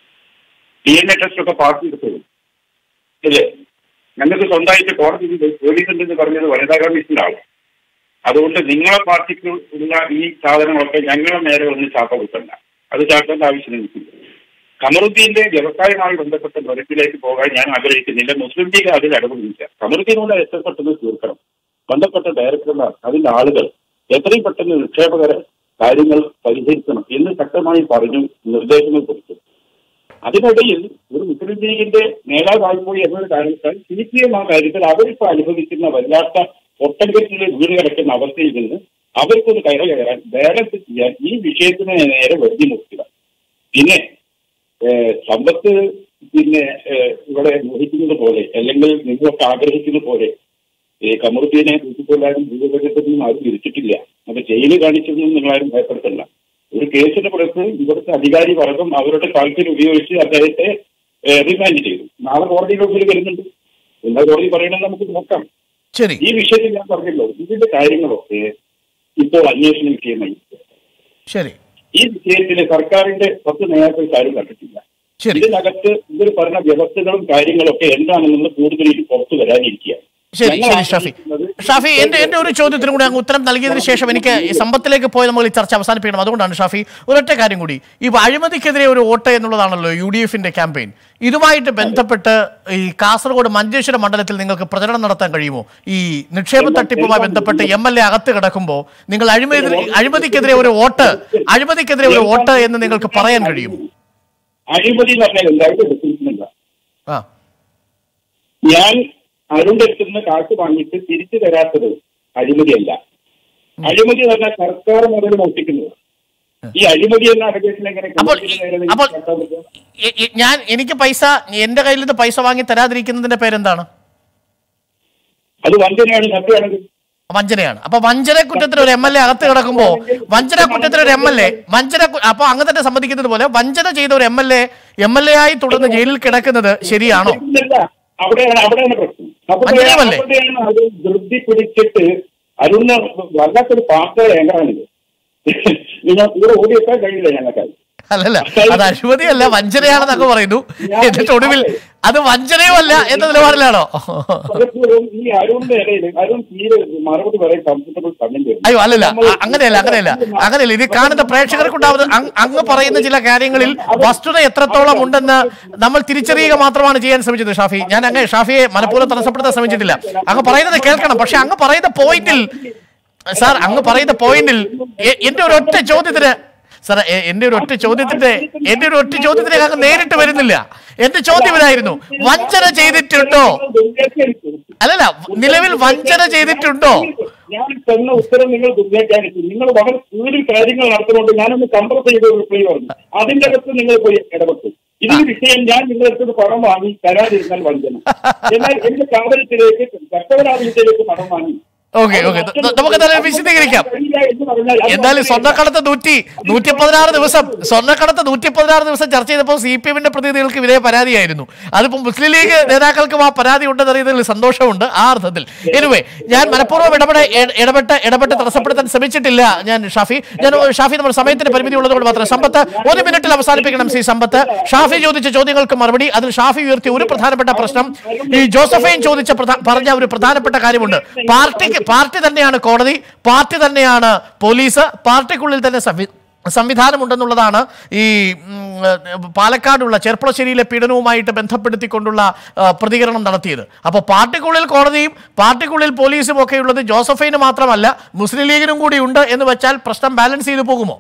C: ഡി എൻ എ ടെസ്റ്റ് ഒക്കെ പാർട്ടി എടുത്തത് ഇല്ലേ ഞങ്ങൾക്ക് സ്വന്തമായിട്ട് കോടതി പോലീസ് ഉണ്ടെന്ന് പറഞ്ഞത് വനിതാ കമ്മീഷന്റെ ആളാണ് അതുകൊണ്ട് നിങ്ങളെ പാർട്ടിക്ക് ഉള്ള ഈ സാധനങ്ങളൊക്കെ ഞങ്ങളെ നേരെ ഒന്ന് ചാപ്പ കൊടുക്കണ്ട അത് ചാട്ടേണ്ട ആവശ്യം എനിക്കില്ല കമറുദ്ദീന്റെ വ്യവസായവുമായി ബന്ധപ്പെട്ട നിരത്തിലേക്ക് പോകാൻ ഞാൻ ആഗ്രഹിക്കുന്നില്ല മുസ്ലിം ലീഗ് അതിൽ ഇടപെടില്ല കമറുദ്ദീനോട് എത്ര പെട്ടെന്ന് തീർക്കണം ബന്ധപ്പെട്ട ഡയറക്ടർമാർ അതിന്റെ ആളുകൾ എത്രയും പെട്ടെന്ന് നിക്ഷേപകരെ കാര്യങ്ങൾ പരിഹരിക്കണം എന്ന് ശക്തമായി പറഞ്ഞു നിർദ്ദേശങ്ങൾ കൊടുത്തു അതിനിടയിൽ ഒരു മുസ്ലിം ലീഗിന്റെ നേതാവായിപ്പോയി എന്നൊരു കാരണത്താൽ സി പി എം ആ കാര്യത്തിൽ അവരിപ്പോ അനുഭവിക്കുന്ന വല്ലാത്ത ഒട്ടങ്കത്തിൽ വീട് കിടക്കുന്ന അവസ്ഥയിൽ നിന്ന് അവർക്കൊന്ന് കയറി കയറാൻ ബാലൻസ് ചെയ്യാൻ ഈ വിഷയത്തിന് നേരെ വെറുതെ നോക്കുക പിന്നെ ഏഹ്, സമ്പത്ത് പിന്നെ ഏഹ്, ഇവിടെ മോഹിക്കുന്നത് പോലെ അല്ലെങ്കിൽ നിങ്ങളൊക്കെ ആഗ്രഹിക്കുന്ന പോലെ ഈ കമറുദ്ദീനെ കൂട്ടിക്കൊല്ലാനും ഭൂപകത്തൊന്നും ആരും തിരിച്ചിട്ടില്ല അപ്പൊ ജയില് കാണിച്ചതൊന്നും നിങ്ങളാരും ഭയപ്പെടുത്തണ്ട ഒരു കേസിന്റെ പുറത്ത് ഇവിടുത്തെ അധികാരി വർഗം അവരുടെ താല്പര്യം ഉപയോഗിച്ച് അദ്ദേഹത്തെ ഏഹ്, റിമാൻഡ് ചെയ്തു നാളെ കോടതിയുടെ മുമ്പിൽ വരുന്നുണ്ട് എന്താ കോടതി പറയണമെന്ന് നമുക്ക് നോക്കാം
B: ശരി
C: ഈ വിഷയത്തിൽ ഞാൻ പറഞ്ഞല്ലോ ഇതിന്റെ കാര്യങ്ങളൊക്കെ ഇപ്പോൾ അന്വേഷണ വിഷയമായി
B: ശരി
C: ഈ വിഷയത്തിൽ സർക്കാരിന്റെ പത്ത് നേതാക്കൾക്ക് ആരും കണ്ടിട്ടില്ല
B: ശരി
C: ഇതിനകത്ത് ഇവർ പറഞ്ഞ വ്യവസ്ഥകളും കാര്യങ്ങളൊക്കെ എന്താണെന്ന് കൂടുതൽ ഇത് പുറത്തു വരാനിരിക്കുകയാണ്
B: ശരി
C: ഞങ്ങൾ
B: ശരി ഷാഫി
C: ആഗ്രഹിക്കുന്നത്
B: ഷാഫി എന്റെ എന്റെ ഒരു ചോദ്യത്തിനും കൂടി അങ്ങ് ഉത്തരം നൽകിയതിനു ശേഷം എനിക്ക് ഈ സമ്പത്തിലേക്ക് പോയി നമ്മൾ ഈ ചർച്ച അവസാനിപ്പിക്കണം അതുകൊണ്ടാണ് ഷാഫി ഒരൊറ്റ കാര്യം കൂടി ഈ അഴിമതിക്കെതിരെ ഒരു വോട്ട് എന്നുള്ളതാണല്ലോ യു ഡി എഫിന്റെ ക്യാമ്പയിൻ ഇതുമായിട്ട് ബന്ധപ്പെട്ട് ഈ കാസർഗോഡ് മഞ്ചേശ്വരം മണ്ഡലത്തിൽ നിങ്ങൾക്ക് പ്രചരണം നടത്താൻ കഴിയുമോ ഈ നിക്ഷേപ തട്ടിപ്പുമായി ബന്ധപ്പെട്ട് എം എൽ എ അകത്ത് കിടക്കുമ്പോൾ നിങ്ങൾ അഴിമതി അഴിമതിക്കെതിരെ ഒരു വോട്ട് അഴിമതിക്കെതിരെ ഒരു വോട്ട് എന്ന് നിങ്ങൾക്ക് പറയാൻ കഴിയുമോ
C: അഴിമതി എന്ന് പറഞ്ഞാൽ എന്തായിട്ട് ഡിസ്ക്രിപ്ഷനില്ല
B: ആ
C: ഞാൻ അരുണിന്റെ അടുത്ത് നിന്ന് കാശ് വാങ്ങിയിട്ട് തിരിച്ചു തരാത്തത് അഴിമതിയല്ല അഴിമതി എന്ന് പറഞ്ഞാൽ സർക്കാർ മുതൽ മോഷ്ടിക്കുന്നത് ഈ അഴിമതി എന്ന അലഗേഷൻ എങ്ങനെ
B: അപ്പോൾ ഈ-
C: കോടതിയുടെ നേരെ നിങ്ങൾക്ക്
B: അപ്പോൾ
C: നടത്താൻ പറ്റും?
B: എ- എ- ഞാൻ എനിക്ക് പൈസ എന്റെ കയ്യിൽ നിന്ന് പൈസ വാങ്ങി തരാതിരിക്കുന്നതിന്റെ പേരെന്താണ്
C: അത് വഞ്ചനയാണ് സത്യമാണെങ്കിൽ
B: വഞ്ചനയാണ് അപ്പൊ വഞ്ചന കുറ്റത്തിന് ഒരു എം എൽ എ അകത്ത് കിടക്കുമ്പോ വഞ്ചന കുറ്റത്തിന് ഒരു എം എൽ എ വഞ്ചന കു- അപ്പൊ അങ്ങ് തന്നെ സമ്മതിക്കുന്നത് പോലെ വഞ്ചന ചെയ്ത ഒരു M L A M L A ആയി തുടർന്ന് ജയിലിൽ കിടക്കുന്നത് ശരിയാണോ
C: ഇല്ല. അവിടെയാണ് അവിടെയാണ് പ്രശ്നം അവിടെയാണ്
B: വഞ്ചനയല്ലേ?
C: അവിടെയാണ് അത് ധൃതി പിടിച്ചിട്ട് അരുന്ന വല്ലാത്തൊരു പാർട്ടി എങ്ങനെയാണിത് നിങ്ങൾ കൂടെ ഓടിയെത്താൻ കഴിയില്ല ഞങ്ങൾക്ക്
B: അല്ലല്ല അത് അഴിമതിയല്ല വഞ്ചനയാണെന്നൊക്കെ പറയുന്നു എന്നിട്ട് ഒടുവിൽ അത് വഞ്ചനയുമല്ല എന്ന നിലപാടിലാണോ
C: പലപ്പോഴും ഈ അരുണിന്റെ ഇടയിൽ അരുൺ തീരെ മറുപടി പറയാൻ കംഫർട്ടബിൾ സമയം തരും
B: അയ്യോ അല്ലല്ല അ- അങ്ങനെയല്ല അങ്ങനെയല്ല അങ്ങനെയല്ല ഇത് കാണുന്ന പ്രേക്ഷകർക്കുണ്ടാവുന്ന അങ്- അങ്ങ് പറയുന്ന ചില കാര്യങ്ങളിൽ വസ്തുത എത്രത്തോളം ഉണ്ടെന്ന് നമ്മൾ തിരിച്ചറിയുക മാത്രമാണ് ചെയ്യാൻ ശ്രമിച്ചത് ഷാഫി ഞാൻ അങ്ങ് ഷാഫിയെ മനഃപൂർവ്വം തടസ്സപ്പെടുത്താൻ ശ്രമിച്ചിട്ടില്ല അങ്ങ് പറയുന്നത് കേൾക്കണം പക്ഷെ അങ്ങ് പറയുന്ന പോയിന്റിൽ സാർ അങ്ങ് പറയുന്ന പോയിന്റിൽ എ- എന്റെ ഒരു ഒറ്റ ചോദ്യത്തിന് സാർ എ- എന്റെ ഒരു ഒറ്റ ചോദ്യത്തിന്റെ എന്റെ ഒരു ഒറ്റ ചോദ്യത്തിന് അങ്ങ് നേരിട്ട് വരുന്നില്ല എന്റെ ചോദ്യം ഇതായിരുന്നു വഞ്ചന ചെയ്തിട്ടുണ്ടോ അല്ലല്ല നിലവിൽ വഞ്ചന ചെയ്തിട്ടുണ്ടോ
C: ഞാൻ തന്ന ഉത്തരം നിങ്ങൾ ദുർവ്യാഖ്യാനിച്ചു നിങ്ങൾ വളരെ കൂടുതൽ കാര്യങ്ങൾ നടത്തുന്നുണ്ട് ഞാനൊന്ന് കംപ്രസ് ചെയ്ത് റിപ്ലൈ പറഞ്ഞു അതിന്റെ അകത്ത് നിങ്ങൾ പോയി ഇടപെട്ടു ഇതിന് വിഷയം ഞാൻ നിങ്ങളുടെ അടുത്ത് പണം വാങ്ങി തരാതിരുന്നാൽ വഞ്ചന എന്നാൽ എന്റെ കാവലത്തിലേക്ക് കർത്തവരാജ്യത്തിലേക്ക് പണം വാങ്ങി
B: ഓക്കെ ഓക്കെ നമുക്ക് എന്തായാലും വിശദീകരിക്കാം
C: കഴിയില്ല എന്ന് പറഞ്ഞാൽ അത്
B: എന്തായാലും സ്വർണ്ണക്കടത്ത് നൂറ്റി നൂറ്റി പതിനാറ് ദിവസം സ്വർണ്ണക്കടത്ത് നൂറ്റി പതിനാറ് ദിവസം ചർച്ച ചെയ്തപ്പോൾ സി പി എമ്മിന്റെ പ്രതിനിധികൾക്ക് ഇതേ പരാതിയായിരുന്നു അതിപ്പോ മുസ്ലിം ലീഗ് നേതാക്കൾക്കും ആ പരാതി ഉണ്ടെന്ന് അറിയുന്നതിൽ സന്തോഷമുണ്ട് ആ അർത്ഥത്തിൽ എനിവേ ഞാൻ മനഃപൂർവ്വം ഇടപെടെ ഇട- ഇടപെട്ട് ഇടപെട്ട് തടസ്സപ്പെടുത്താൻ ശ്രമിച്ചിട്ടില്ല ഞാൻ ഷാഫി ഞാൻ ഷാഫി നമ്മുടെ സമയത്തിന് പരിമിതി ഉള്ളതുകൊണ്ട് മാത്രം സമ്പത്ത് ഒരു മിനിറ്റിൽ അവസാനിപ്പിക്കണം സി സമ്പത്ത് ഷാഫി ചോദിച്ച ചോദ്യങ്ങൾക്ക് മറുപടി അതിൽ ഷാഫി ഉയർത്തിയ ഒരു പ്രധാനപ്പെട്ട പ്രശ്നം ഈ ജോസഫൈൻ ചോദിച്ച പ്രധാ- പറഞ്ഞ ഒരു പ്രധാനപ്പെട്ട കാര്യമുണ്ട് പാർട്ടിക്ക് പാർട്ടി തന്നെയാണ് കോടതി പാർട്ടി തന്നെയാണ് പോലീസ് പാർട്ടിക്കുള്ളിൽ തന്നെ സംവി സംവിധാനമുണ്ടെന്നുള്ളതാണ് ഈ ഉം, പാലക്കാടുള്ള ചെർപ്പളശ്ശേരിയിലെ പീഡനവുമായിട്ട് ബന്ധപ്പെടുത്തിക്കൊണ്ടുള്ള ആ, പ്രതികരണം നടത്തിയത് അപ്പോൾ പാർട്ടിക്കുള്ളിൽ കോടതിയും പാർട്ടിക്കുള്ളിൽ പോലീസും ഒക്കെ ഉള്ളത് ജോസഫൈന് മാത്രമല്ല മുസ്ലിം ലീഗിനും കൂടി ഉണ്ട് എന്ന് വെച്ചാൽ പ്രശ്നം ബാലൻസ് ചെയ്തു പോകുമോ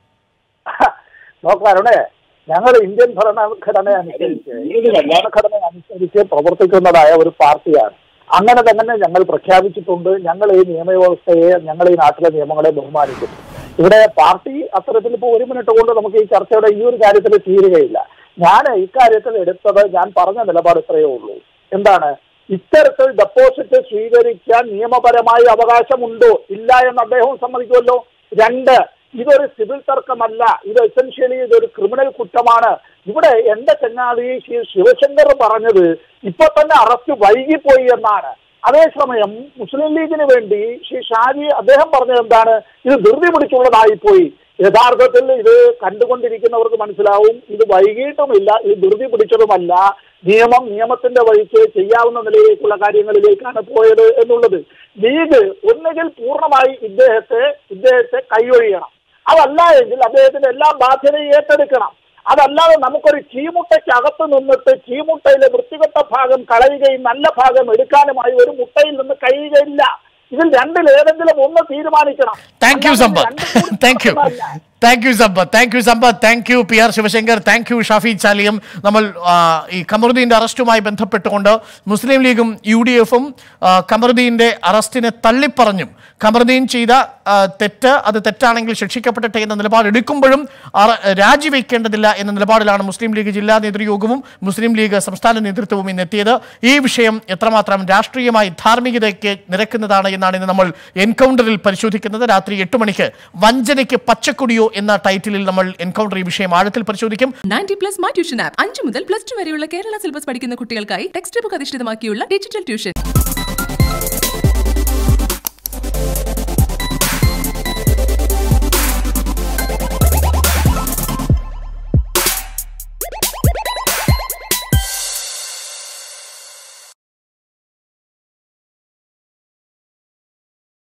E: ഡോക്ടർ അരുണേ ഞങ്ങൾ ഇന്ത്യൻ ഭരണഘടന അനുസരിച്ച് ഇന്ത്യൻ ഭരണഘടന അനുസരിച്ച് പ്രവർത്തിക്കുന്നതായ ഒരു പാർട്ടിയാണ് അങ്ങനെ തന്നെ ഞങ്ങൾ പ്രഖ്യാപിച്ചിട്ടുണ്ട് ഞങ്ങൾ ഈ നിയമവ്യവസ്ഥയെ ഞങ്ങൾ ഈ നാട്ടിലെ നിയമങ്ങളെ ബഹുമാനിക്കും ഇവിടെ പാർട്ടി അത്തരത്തിൽ ഇപ്പോൾ ഒരു മിനിറ്റ് കൊണ്ട് നമുക്ക് ഈ ചർച്ചയുടെ ഈ ഒരു കാര്യത്തിൽ തീരുകയില്ല ഞാൻ ഇക്കാര്യത്തിൽ എടുത്തത് ഞാൻ പറഞ്ഞ നിലപാട് ഇത്രയേ ഉള്ളൂ എന്താണ് ഇത്തരത്തിൽ ഡെപ്പോസിറ്റ് സ്വീകരിക്കാൻ നിയമപരമായ അവകാശമുണ്ടോ ഇല്ല എന്ന് അദ്ദേഹവും സമ്മതിക്കുമല്ലോ രണ്ട് ഇതൊരു സിവിൽ തർക്കമല്ല ഇത് എസെൻഷ്യലി ഇതൊരു ക്രിമിനൽ കുറ്റമാണ് ഇവിടെ എന്റെ ചങ്ങാതി ശ്രീ ശിവശങ്കർ പറഞ്ഞത് ഇപ്പൊ തന്നെ അറസ്റ്റ് വൈകിപ്പോയി എന്നാണ് അതേസമയം മുസ്ലിം ലീഗിന് വേണ്ടി ശ്രീ ഷാജി അദ്ദേഹം പറഞ്ഞത് എന്താണ് ഇത് ധൃതി പിടിച്ചുള്ളതായിപ്പോയി യഥാർത്ഥത്തിൽ ഇത് കണ്ടുകൊണ്ടിരിക്കുന്നവർക്ക് മനസ്സിലാവും ഇത് വൈകിട്ടുമില്ല ഇത് ധൃതി പിടിച്ചതുമല്ല നിയമം നിയമത്തിന്റെ വഴിക്ക് ചെയ്യാവുന്ന നിലയിലേക്കുള്ള കാര്യങ്ങളിലേക്കാണ് പോയത് എന്നുള്ളത് ലീഗ് ഒന്നുകിൽ പൂർണ്ണമായി ഇദ്ദേഹത്തെ ഇദ്ദേഹത്തെ കൈയൊഴിയണം അതല്ല എങ്കിൽ അദ്ദേഹത്തിന്റെ എല്ലാ ബാധ്യതയും ഏറ്റെടുക്കണം അതല്ലാതെ നമുക്കൊരു ചീമുട്ടയ്ക്ക് അകത്ത് നിന്നിട്ട് ചീമുട്ടയിലെ വൃത്തികെട്ട ഭാഗം കളയുകയും നല്ല ഭാഗം എടുക്കാനുമായി ഒരു മുട്ടയിൽ നിന്ന് കഴിയുകയില്ല ഇതിൽ രണ്ടിൽ ഏതെങ്കിലും ഒന്ന് തീരുമാനിക്കണം
B: താങ്ക് യു
E: അല്ലാതെ
B: സമ്പത്ത്
E: രണ്ടും കൂടി
B: താങ്ക് യു
E: സാധ്യമല്ല.
B: Thank you Sampath thank you Sampath thank you P R Sivasankar thank you Shafi Chaliyam നമ്മൾ ആ, ഈ കമറുദ്ദീന്റെ അറസ്റ്റുമായി ബന്ധപ്പെട്ടുകൊണ്ട് മുസ്ലിം ലീഗും യു ഡി എഫും കമറുദ്ദീന്റെ അറസ്റ്റിനെ തള്ളിപ്പറഞ്ഞും കമറുദ്ദീൻ ചെയ്ത ആ, തെറ്റ് അത് തെറ്റാണെങ്കിൽ ശിക്ഷിക്കപ്പെടട്ടെ എന്ന നിലപാട് എടുക്കുമ്പോഴും അറ- രാജിവെക്കേണ്ടതില്ല എന്ന നിലപാടിലാണ് മുസ്ലിം ലീഗ് ജില്ലാ നേതൃയോഗവും മുസ്ലിം ലീഗ് സംസ്ഥാന നേതൃത്വവും ഇന്ന് എത്തിയത് ഈ വിഷയം എത്രമാത്രം രാഷ്ട്രീയമായി ധാർമ്മികതയ്ക്ക് നിരക്കുന്നതാണ് എന്നാണ് ഇന്ന് നമ്മൾ എൻകൗണ്ടറിൽ പരിശോധിക്കുന്നത് രാത്രി എട്ട് മണിക്ക് വഞ്ചനയ്ക്ക് പച്ചക്കൊടിയോ എന്ന ടൈറ്റിലിൽ നമ്മൾ എൻകൗണ്ടർ ഈ വിഷയം ആഴത്തിൽ പരിശോധിക്കും
A: ninety plus my tuition app അഞ്ചു മുതൽ പ്ലസ് ടു വരെയുള്ള കേരള സിലബസ് പഠിക്കുന്ന കുട്ടികൾക്കായി ടെക്സ്റ്റ് ബുക്ക് അധിഷ്ഠിതമാക്കിയുള്ള ഡിജിറ്റൽ ട്യൂഷൻ